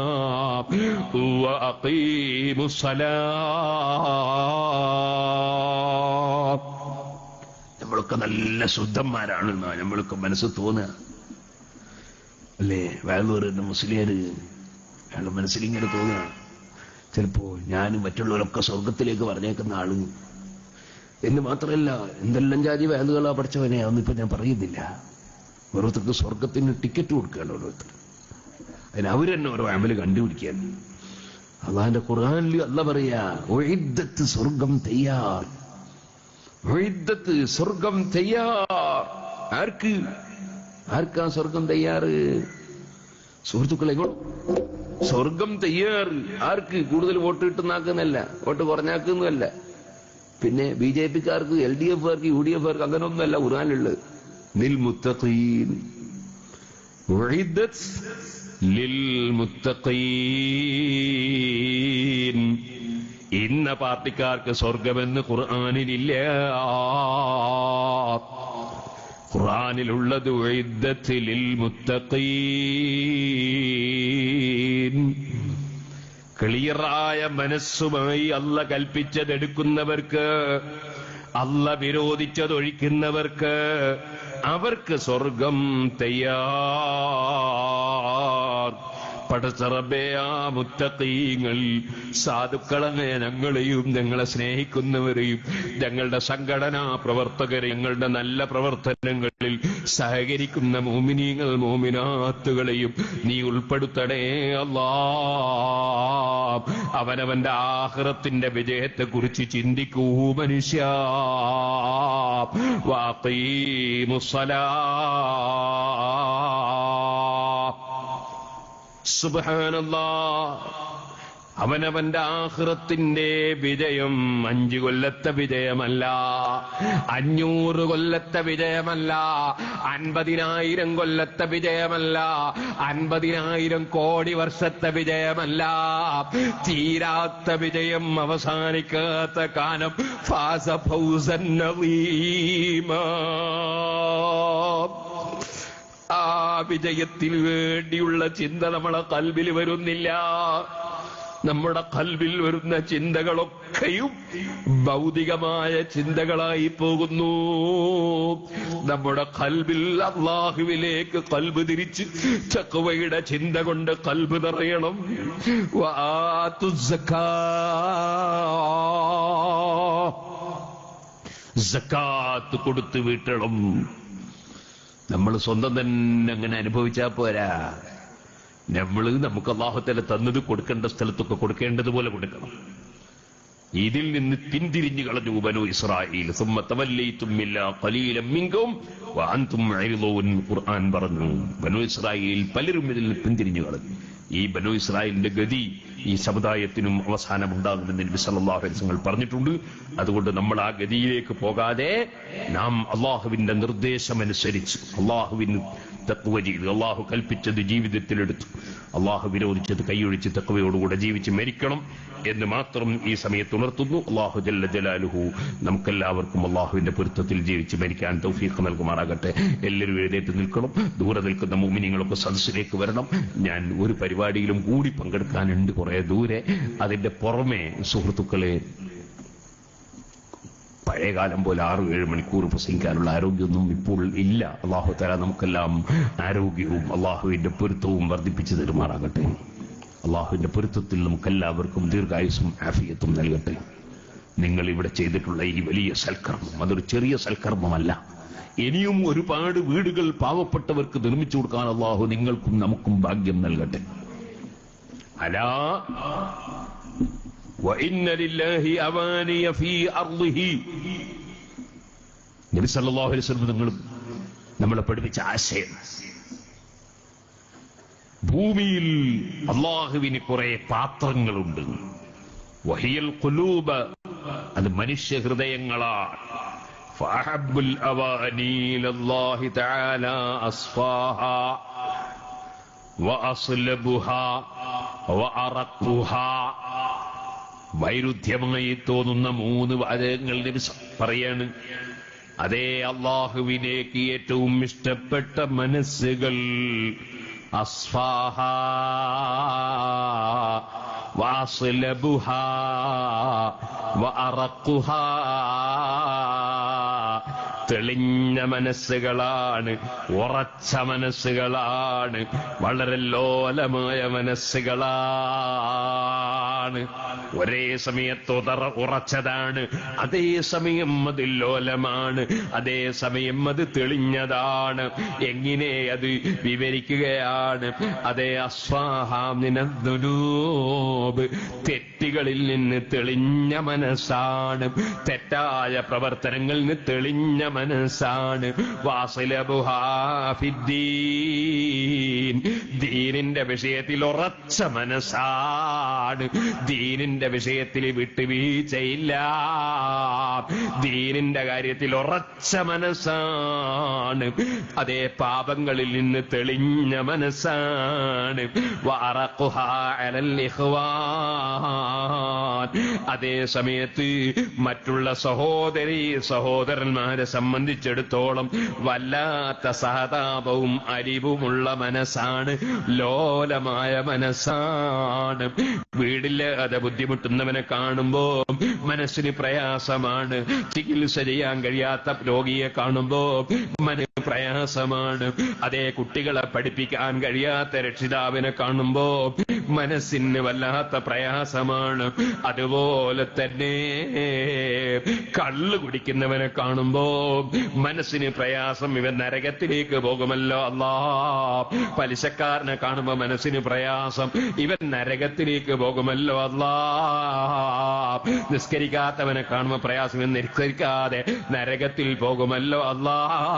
വഅഖീമുസ്സലാ നമ്മളൊക്കെ നല്ല ശുദ്ധന്മാരാണെന്നാ നമ്മൾക്ക് മനസ്സ് തോന്നുക അല്ലേ വേളൂരുന്ന മുസ്ലിയാര് അയാളുടെ മനസ്സിൽ ഇങ്ങനെ തോന്നുക ചിലപ്പോ ഞാനും മറ്റുള്ളവരൊക്കെ സ്വർഗത്തിലേക്ക് പറഞ്ഞേക്കുന്ന ആള് എന്ന് മാത്രമല്ല എന്തെല്ലാം ജാതി വേലുകളാ പഠിച്ചവനെ അതൊന്നിപ്പോ ഞാൻ പറയുന്നില്ല ഓരോരുത്തർക്ക് സ്വർഗത്തിന് ടിക്കറ്റ് കൊടുക്കുകയാണ് ഓരോരുത്തർ അതിന് അവരെന്നെ ഓരോ അമല് കണ്ടുപിടിക്കാൻ അള്ളാന്റെ ഖുർആാനിൽ അല്ല പറയാ ഒഴിദ്ദത്ത് സ്വർഗം തയ്യാർ ഒഴിദ്ദത്ത് സ്വർഗം തയ്യാർ ആർക്ക് ആർക്കാ സ്വർഗം തയ്യാറ് സുഹൃത്തുക്കളെ ഇങ്ങോട്ട് സ്വർഗം തയ്യാറ് ആർക്ക് കൂടുതൽ വോട്ട് കിട്ടുന്നാക്കുന്നല്ല വോട്ട് കുറഞ്ഞാക്കുന്നല്ല പിന്നെ ബി ജെ പിക്കാർക്ക് എൽ ഡി എഫുകാർക്ക് യു ഡി എഫുകാർക്ക് അങ്ങനെയൊന്നുമല്ല ഖുർആാനുള്ളത് നിൽ മുത്തഖീൻ ഉഇദ്ദത്ത് ലിൽ മുത്തഖീൻ ഇന്ന പാർട്ടിക്കാർക്ക് സ്വർഗമെന്ന് ഖുർആാനിലില്ല ഖുർആാനിലുള്ളത് ഉഇദ്ദത്ത് ലിൽ മുത്തഖീൻ ക്ലിയറായ മനസ്സുമായി അല്ല കൽപ്പിച്ചതെടുക്കുന്നവർക്ക് അല്ല വിരോധിച്ചതൊഴിക്കുന്നവർക്ക് അവർക്ക് സ്വർഗം തയ്യാർ പടച്ചറബേ ആ മുത്തീങ്ങൾ സാധുക്കളെ ഞങ്ങളെയും ഞങ്ങളെ സ്നേഹിക്കുന്നവരെയും ഞങ്ങളുടെ സംഘടനാ പ്രവർത്തകരെ ഞങ്ങളുടെ നല്ല പ്രവർത്തനങ്ങളിൽ സഹകരിക്കുന്ന മോമിനീങ്ങൾ മോമിനാത്തുകളെയും നീ ഉൾപ്പെടുത്തണേ അല്ലാ അവനവന്റെ ആഹ്റത്തിന്റെ വിജയത്തെ കുറിച്ച് ചിന്തിക്കൂ മനുഷ്യ സുബാനല്ലാ അവനവന്റെ ആഹൃത്തിന്റെ വിജയം അഞ്ചു കൊല്ലത്തെ വിജയമല്ല അഞ്ഞൂറ് കൊല്ലത്തെ വിജയമല്ല അൻപതിനായിരം കൊല്ലത്തെ വിജയമല്ല അൻപതിനായിരം കോടി വർഷത്തെ വിജയമല്ല തീരാത്ത വിജയം അവസാനിക്കാത്ത കാലം ഫാസ ഫൗസൻ നവീമാ ആ വിജയത്തിന് വേണ്ടിയുള്ള ചിന്ത നമ്മളെ കൽബിൽ വരുന്നില്ല നമ്മുടെ കൽബിൽ വരുന്ന ചിന്തകളൊക്കെയും ഭൗതികമായ ചിന്തകളായി പോകുന്നു നമ്മുടെ കൽബിൽ അള്ളാഹുവിലേക്ക് കൽബ് തിരിച്ച് ചക്കുവയുടെ ചിന്ത കൊണ്ട് കൽബ് നിറയണം വാതു സക്കാ സക്കാത്ത് കൊടുത്തു വീട്ടണം നമ്മൾ സ്വന്തം തന്നെ അങ്ങനെ അനുഭവിച്ചാ പോരാ നമ്മള് നമുക്ക് അള്ളാഹുത്തല തന്നത് കൊടുക്കേണ്ട സ്ഥലത്തൊക്കെ കൊടുക്കേണ്ടതുപോലെ കൊടുക്കണം ഇതിൽ നിന്ന് പിന്തിരിഞ്ഞു കളഞ്ഞു ബനു ഇസ്രായേൽ സുമ്മത്തമല്ലയിത്തുമില്ല കലീലം മിങ്കും വാന്തും അയലോൻ ഖുർആൻ പറഞ്ഞു ബനു ഇസ്രായേൽ പലരും ഇതിൽ നിന്ന് പിന്തിരിഞ്ഞു കളഞ്ഞു ഈ ബനു ഇസ്രായേലിന്റെ ഗതി ഈ സമുദായത്തിനും അവസാനമുണ്ടാകുമെന്ന് നബി സല്ലല്ലാഹു അലൈഹി വസല്ലം പറഞ്ഞിട്ടുണ്ട് അതുകൊണ്ട് നമ്മൾ ആ ഗതിയിലേക്ക് പോകാതെ നാം അള്ളാഹുവിന്റെ നിർദ്ദേശമനുസരിച്ച് അള്ളാഹുവിന് തത്വ ചെയ്ത് അള്ളാഹു കൽപ്പിച്ചത് ജീവിതത്തിലെടുത്തു അള്ളാഹു വിരോധിച്ചത് കൈയൊഴിച്ച് തക്കവയോടുകൂടെ ജീവിച്ച് മരിക്കണം എന്ന് മാത്രം ഈ സമയത്ത് ഉണർത്തുന്നു അള്ളാഹു ജല്ല ജലാലുഹു നമുക്കെല്ലാവർക്കും അള്ളാഹുവിന്റെ പൊരുത്തത്തിൽ ജീവിച്ച് മരിക്കാൻ തൗഫീഖ് നൽകുമാറാകട്ടെ എല്ലാവരും എഴുന്നേറ്റ് നിൽക്കണം ദൂരെ നിൽക്കുന്ന മുമിനിങ്ങളൊക്കെ സദസ്സിലേക്ക് വരണം ഞാൻ ഒരു പരിപാടിയിലും കൂടി പങ്കെടുക്കാനുണ്ട് കുറെ ദൂരെ അതിന്റെ പുറമെ സുഹൃത്തുക്കളെ പഴയകാലം പോലെ ആറു ഏഴ് മണിക്കൂർ പ്രസംഗിക്കാനുള്ള ആരോഗ്യമൊന്നും ഇപ്പോൾ ഇല്ല അള്ളാഹു തല നമുക്കെല്ലാം ആരോഗ്യവും അള്ളാഹുവിന്റെ പൊരുത്തവും വർദ്ധിപ്പിച്ചു തരുമാറാകട്ടെ അള്ളാഹുവിന്റെ പൊരുത്തത്തിൽ നമുക്കെല്ലാവർക്കും ദീർഘായുസും ആഫിയത്തും നൽകട്ടെ നിങ്ങൾ ഇവിടെ ചെയ്തിട്ടുള്ള ഈ വലിയ സൽക്കർമ്മം അതൊരു ചെറിയ സൽക്കർമ്മമല്ല ഇനിയും ഒരുപാട് വീടുകൾ പാവപ്പെട്ടവർക്ക് നിർമ്മിച്ചു കൊടുക്കാൻ അള്ളാഹു നിങ്ങൾക്കും നമുക്കും ഭാഗ്യം നൽകട്ടെ അലാ وإن لله أواني في أرضه നബി സല്ലല്ലാഹു അലൈഹി വസല്ലം നിങ്ങൾ നമ്മളെ പഠിപ്പിച്ച ആശയം ഭൂമിയിൽ അള്ളാഹുവിന് കുറെ പാത്രങ്ങളുണ്ട് വഹിയൽ ഖുലൂബ അത് മനുഷ്യ ഹൃദയങ്ങളാണ് فأحب الأواني لله تعالى أصفاها وأصلبها وأرقها വൈരുദ്ധ്യമായി തോന്നുന്ന മൂന്ന് വാചകങ്ങൾ നബി സ- പറയാണ് അതേ അള്ളാഹുവിലേക്ക് ഏറ്റവും ഇഷ്ടപ്പെട്ട മനസ്സുകൾ അസ്ഫാഹ വാസ്ലബുഹ വഅറഖുഹ തെളിഞ്ഞ മനസ്സുകളാണ് ഉറച്ച മനസ്സുകളാണ് വളരെ ലോലമായ മനസ്സുകളാണ് ഒരേ സമയത്ത് ഉതറ ഉറച്ചതാണ് അതേ സമയം അത് ലോലമാണ് അതേ സമയം അത് തെളിഞ്ഞതാണ് എങ്ങനെ അത് വിവരിക്കുകയാണ് അതേ അസ്വാഹാമിനൂബ് തെറ്റുകളിൽ നിന്ന് തെളിഞ്ഞ മനസ്സാണ് തെറ്റായ പ്രവർത്തനങ്ങളിൽ നിന്ന് തെളിഞ്ഞ മനസ്സാണ് വാസിലബുഹാഫിദ്ദീൻ ദീനിന്റെ വിഷയത്തിൽ ഉറച്ച മനസ്സാണ് ദീനിന്റെ വിഷയത്തിൽ വിട്ടുവീഴ്ചയില്ല ദീനിന്റെ കാര്യത്തിൽ ഉറച്ച മനസ്സാണ് അതേ പാപങ്ങളിൽ നിന്ന് തെളിഞ്ഞ മനസ്സാണ് വഅറഖുഹാ അലൽ ഇഖ്വാൻ. അതേ സമയത്ത് മറ്റുള്ള സഹോദരി സഹോദരന്മാരെ സംബന്ധിച്ചിടത്തോളം വല്ലാത്ത സഹതാപവും അരിവുമുള്ള മനസ്സാണ് ലോലമായ മനസ്സാണ് വീടില്ലാതെ ബുദ്ധിമുട്ടുന്നവനെ കാണുമ്പോ മനസ്സിന് പ്രയാസമാണ് ചികിത്സ ചെയ്യാൻ കഴിയാത്ത രോഗിയെ കാണുമ്പോ മനസ്സിന് പ്രയാസമാണ് അതേ കുട്ടികളെ പഠിപ്പിക്കാൻ കഴിയാത്ത രക്ഷിതാവിനെ കാണുമ്പോ മനസ്സിന് വല്ലാത്ത പ്രയാസമാണ് അതുപോലെ തന്നെ കള്ള് കുടിക്കുന്നവനെ കാണുമ്പോ മനസ്സിന് പ്രയാസം ഇവൻ നരകത്തിലേക്ക് പോകുമല്ലോ അല്ലാ പലിശക്കാരനെ കാണുമ്പോ മനസ്സിന് പ്രയാസം ഇവൻ നരകത്തിലേക്ക് പോകുമല്ലോ അല്ലാ നിസ്കരിക്കാത്തവനെ കാണുമ്പോ പ്രയാസം ഇവൻ നിസ്കരിക്കാതെ നരകത്തിൽ പോകുമല്ലോ അല്ലാ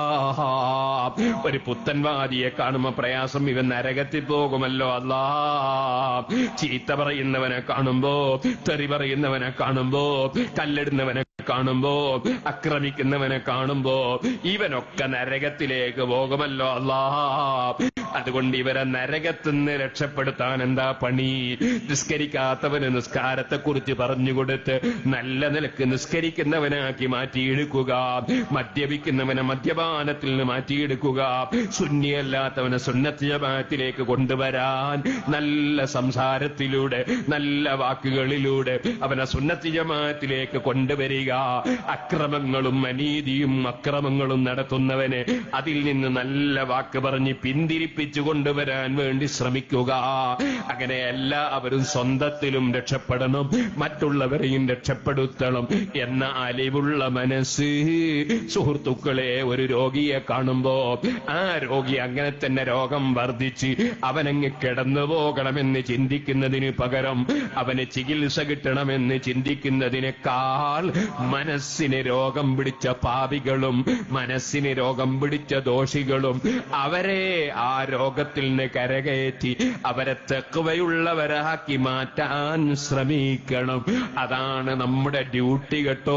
ഒരു പുത്തൻവാദിയെ കാണുമ്പോ പ്രയാസം ഇവൻ നരകത്തിൽ പോകുമല്ലോ അല്ലാ ചീത്ത പറയുന്നവനെ കാണുമ്പോ തെറി പറയുന്നവനെ കാണുമ്പോ കല്ലെടുന്നവനെ കാണുമ്പോ ആക്രമിക്കുന്നവനെ കാണുമ്പോ ഇവനൊക്കെ നരകത്തിലേക്ക് പോകുമല്ലോ അല്ലാ അതുകൊണ്ട് ഇവരെ നരകത്തുനിന്ന് രക്ഷപ്പെടുത്താൻ എന്താ പണി നിസ്കരിക്കാത്തവന് നിസ്കാരത്തെ കുറിച്ച് പറഞ്ഞുകൊടുത്ത് നല്ല നിലക്ക് നിസ്കരിക്കുന്നവനാക്കി മാറ്റിയെടുക്കുക മദ്യപിക്കുന്നവനെ മദ്യപാനത്തിൽ നിന്ന് മാറ്റിയെടുക്കുക സുന്നിയല്ലാത്തവനെ സുന്നത്ത് ജമാഅത്തിലേക്ക് കൊണ്ടുവരാൻ നല്ല സംസാരത്തിലൂടെ നല്ല വാക്കുകളിലൂടെ അവനെ സുന്നത്ത് ജമാഅത്തിലേക്ക് കൊണ്ടുവരിക അക്രമങ്ങളും അനീതിയും അക്രമങ്ങളും നടത്തുന്നവനെ അതിൽ നിന്ന് നല്ല വാക്ക് പറഞ്ഞ് പിന്തിരിപ്പിച്ചു കൊണ്ടുവരാൻ വേണ്ടി ശ്രമിക്കുക അങ്ങനെ എല്ലാവരും സ്വന്തത്തിലും രക്ഷപ്പെടണം മറ്റുള്ളവരെയും രക്ഷപ്പെടുത്തണം എന്ന അലിവുള്ള മനസ്സ് സുഹൃത്തുക്കളെ ഒരു രോഗിയെ കാണുമ്പോ ആ രോഗി അങ്ങനെ തന്നെ രോഗം വർദ്ധിച്ച് അവനങ്ങ് കിടന്നു പോകണമെന്ന് ചിന്തിക്കുന്നതിന് പകരം അവന് ചികിത്സ കിട്ടണമെന്ന് ചിന്തിക്കുന്നതിനേക്കാൾ മനസ്സിന് രോഗം പിടിച്ച പാപികളും മനസ്സിന് രോഗം പിടിച്ച ദോഷികളും അവരെ ആ രോഗത്തിൽ നിന്ന് കരകയറ്റി അവരെ തെക്കുവയുള്ളവരാക്കി മാറ്റാൻ ശ്രമിക്കണം അതാണ് നമ്മുടെ ഡ്യൂട്ടി കേട്ടോ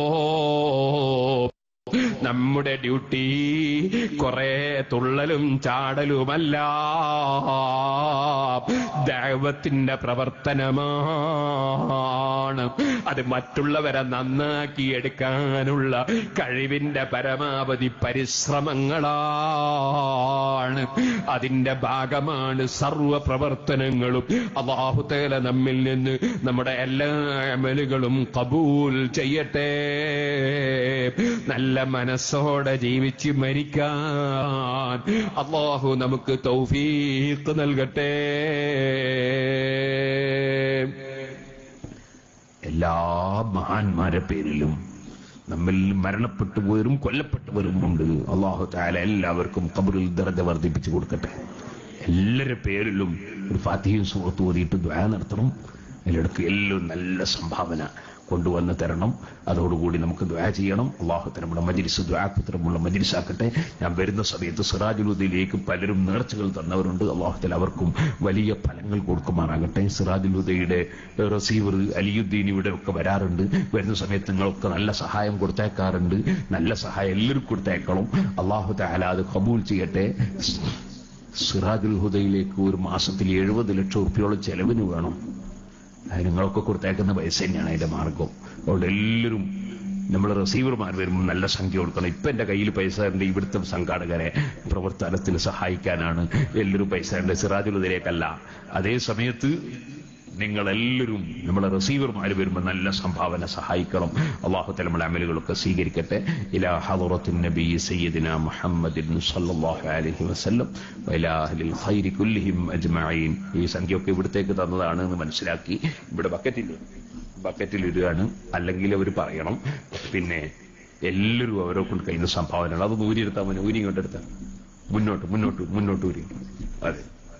നമ്മുടെ ഡ്യൂട്ടി കുറെ തുള്ളലും ചാടലുമല്ല ദൈവത്തിന്റെ പ്രവർത്തനമാണ് അത് മറ്റുള്ളവരെ നന്നാക്കി എടുക്കാനുള്ള കഴിവിന്റെ പരമാവധി പരിശ്രമങ്ങളാണ് അതിന്റെ ഭാഗമാണ് സർവ പ്രവർത്തനങ്ങളും അള്ളാഹുതേല നമ്മിൽ നിന്ന് നമ്മുടെ എല്ലാ അമലുകളും കബൂൽ ചെയ്യട്ടെ നല്ല മനസ്സോടെ ജീവിച്ച് മരിക്കാൻ അള്ളാഹു നമുക്ക് തൗഫീഖ് നൽകട്ടെ എല്ലാ മഹാന്മാരെ പേരിലും നമ്മിൽ മരണപ്പെട്ടു പോയവരും കൊല്ലപ്പെട്ടവരും ഉണ്ട് അള്ളാഹു താല എല്ലാവർക്കും കബറിൽ ദർജ വർദ്ധിപ്പിച്ചു കൊടുക്കട്ടെ എല്ലാവരുടെ പേരിലും ഒരു ഫാത്തിയും സുഹൃത്ത് ഓതിയിട്ട് ദ്വാ നടത്തണം അതിലിടക്ക് എല്ലാം നല്ല സംഭാവന കൊണ്ടുവന്ന് തരണം അതോടുകൂടി നമുക്ക് ദ്വാ ചെയ്യണം അള്ളാഹുത്തെ നമ്മുടെ മജിരിസ് ദ്വാപുത്രമുള്ള മജിരിസാക്കട്ടെ ഞാൻ വരുന്ന സമയത്ത് സിറാജുലുദയിലേക്ക് പലരും നേർച്ചകൾ തന്നവരുണ്ട് അള്ളാഹുത്തിൽ അവർക്കും വലിയ ഫലങ്ങൾ കൊടുക്കുമാറാകട്ടെ സിറാജുലുദയുടെ റസീവർ അലിയുദ്ദീൻ ഇവിടെ ഒക്കെ വരാറുണ്ട് വരുന്ന സമയത്ത് നിങ്ങളൊക്കെ നല്ല സഹായം കൊടുത്തേക്കാറുണ്ട് നല്ല സഹായം എല്ലാവർക്കും കൊടുത്തേക്കണം അള്ളാഹു താല അത് കബൂൽ ചെയ്യട്ടെ സിറാജുൽ ഹുദയിലേക്ക് ഒരു മാസത്തിൽ എഴുപത് ലക്ഷം റുപ്യോളം ചെലവിന് വേണം അത് നിങ്ങളൊക്കെ കൊടുത്തേക്കുന്ന പൈസ തന്നെയാണ് അതിന്റെ മാർഗം അതുകൊണ്ട് എല്ലാവരും നമ്മൾ റിസീവർമാർ വരുമ്പോൾ നല്ല സംഖ്യ കൊടുക്കണം ഇപ്പൊ എന്റെ കയ്യിൽ പൈസ ഉണ്ട് ഇവിടുത്തെ സംഘാടകരെ പ്രവർത്തനത്തിൽ സഹായിക്കാനാണ് എല്ലാവരും പൈസ ഉണ്ട് സിറാജുലതിലേക്കല്ല അതേ സമയത്ത് നിങ്ങളെല്ലാവരും നമ്മളെ റിസീവർമാർ വരുമ്പോൾ നല്ല സംഭാവന സഹായിക്കണം അള്ളാഹുത്തെ നമ്മുടെ അമലുകളൊക്കെ സ്വീകരിക്കട്ടെ ഇലാ ഹദറത്തിൻ നബി സയ്യിദിന മുഹമ്മദിൻ സല്ലല്ലാഹു അലൈഹി വസല്ലം വഇലാ അഹ്ലിൽ ഖൈരി കുല്ലിഹിം അജ്മഈൻ ഈ സംഖ്യയൊക്കെ ഇവിടത്തേക്ക് തന്നതാണ് എന്ന് മനസ്സിലാക്കി ഇവിടെ ബക്കറ്റില്ലേ ബക്കറ്റിൽ ഇടുകയാണ് അല്ലെങ്കിൽ അവർ പറയണം പിന്നെ എല്ലാവരും അവരെ കൊണ്ട് കഴിയുന്ന സംഭാവനകൾ അത് ഊരിയെടുത്താൽ മതി ഊരി ഇങ്ങോട്ട് എടുത്താൽ മുന്നോട്ട് മുന്നോട്ട് മുന്നോട്ട് ഊരി അതെ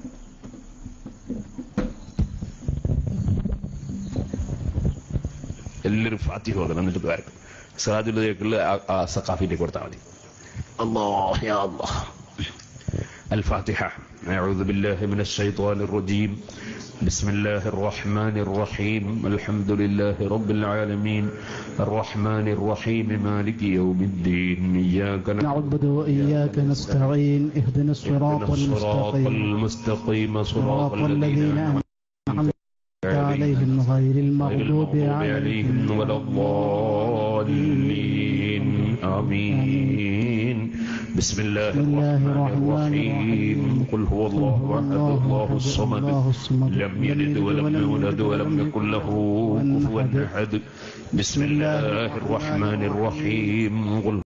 എല്ലാവരും ഫാത്തിഹ ഓതണം എന്നിട്ട് വരക്കും സിറാജുലേക്കുള്ള ആ സഖാഫിന്റെ കൊടുത്താൽ മതി അല്ലാഹ് യാ അല്ലാഹ് الفاتحة أعوذ بالله من الشيطان الرجيم بسم الله الرحمن الرحيم الحمد لله رب العالمين الرحمن الرحيم مالك يوم الدين إياك نعبد وإياك نستعين اهدنا الصراط الصراط المستقيم المستقيم صراط الذين أنعمت عليهم غير غير المغضوب عليهم ولا الضالين آمين بسم الله بسم الله الرحمن الرحيم قل هو الله أحد الله الصمد لم يلد ولم يولد ولم يكن له كفوا أحد بسم الله الرحمن الرحيم قل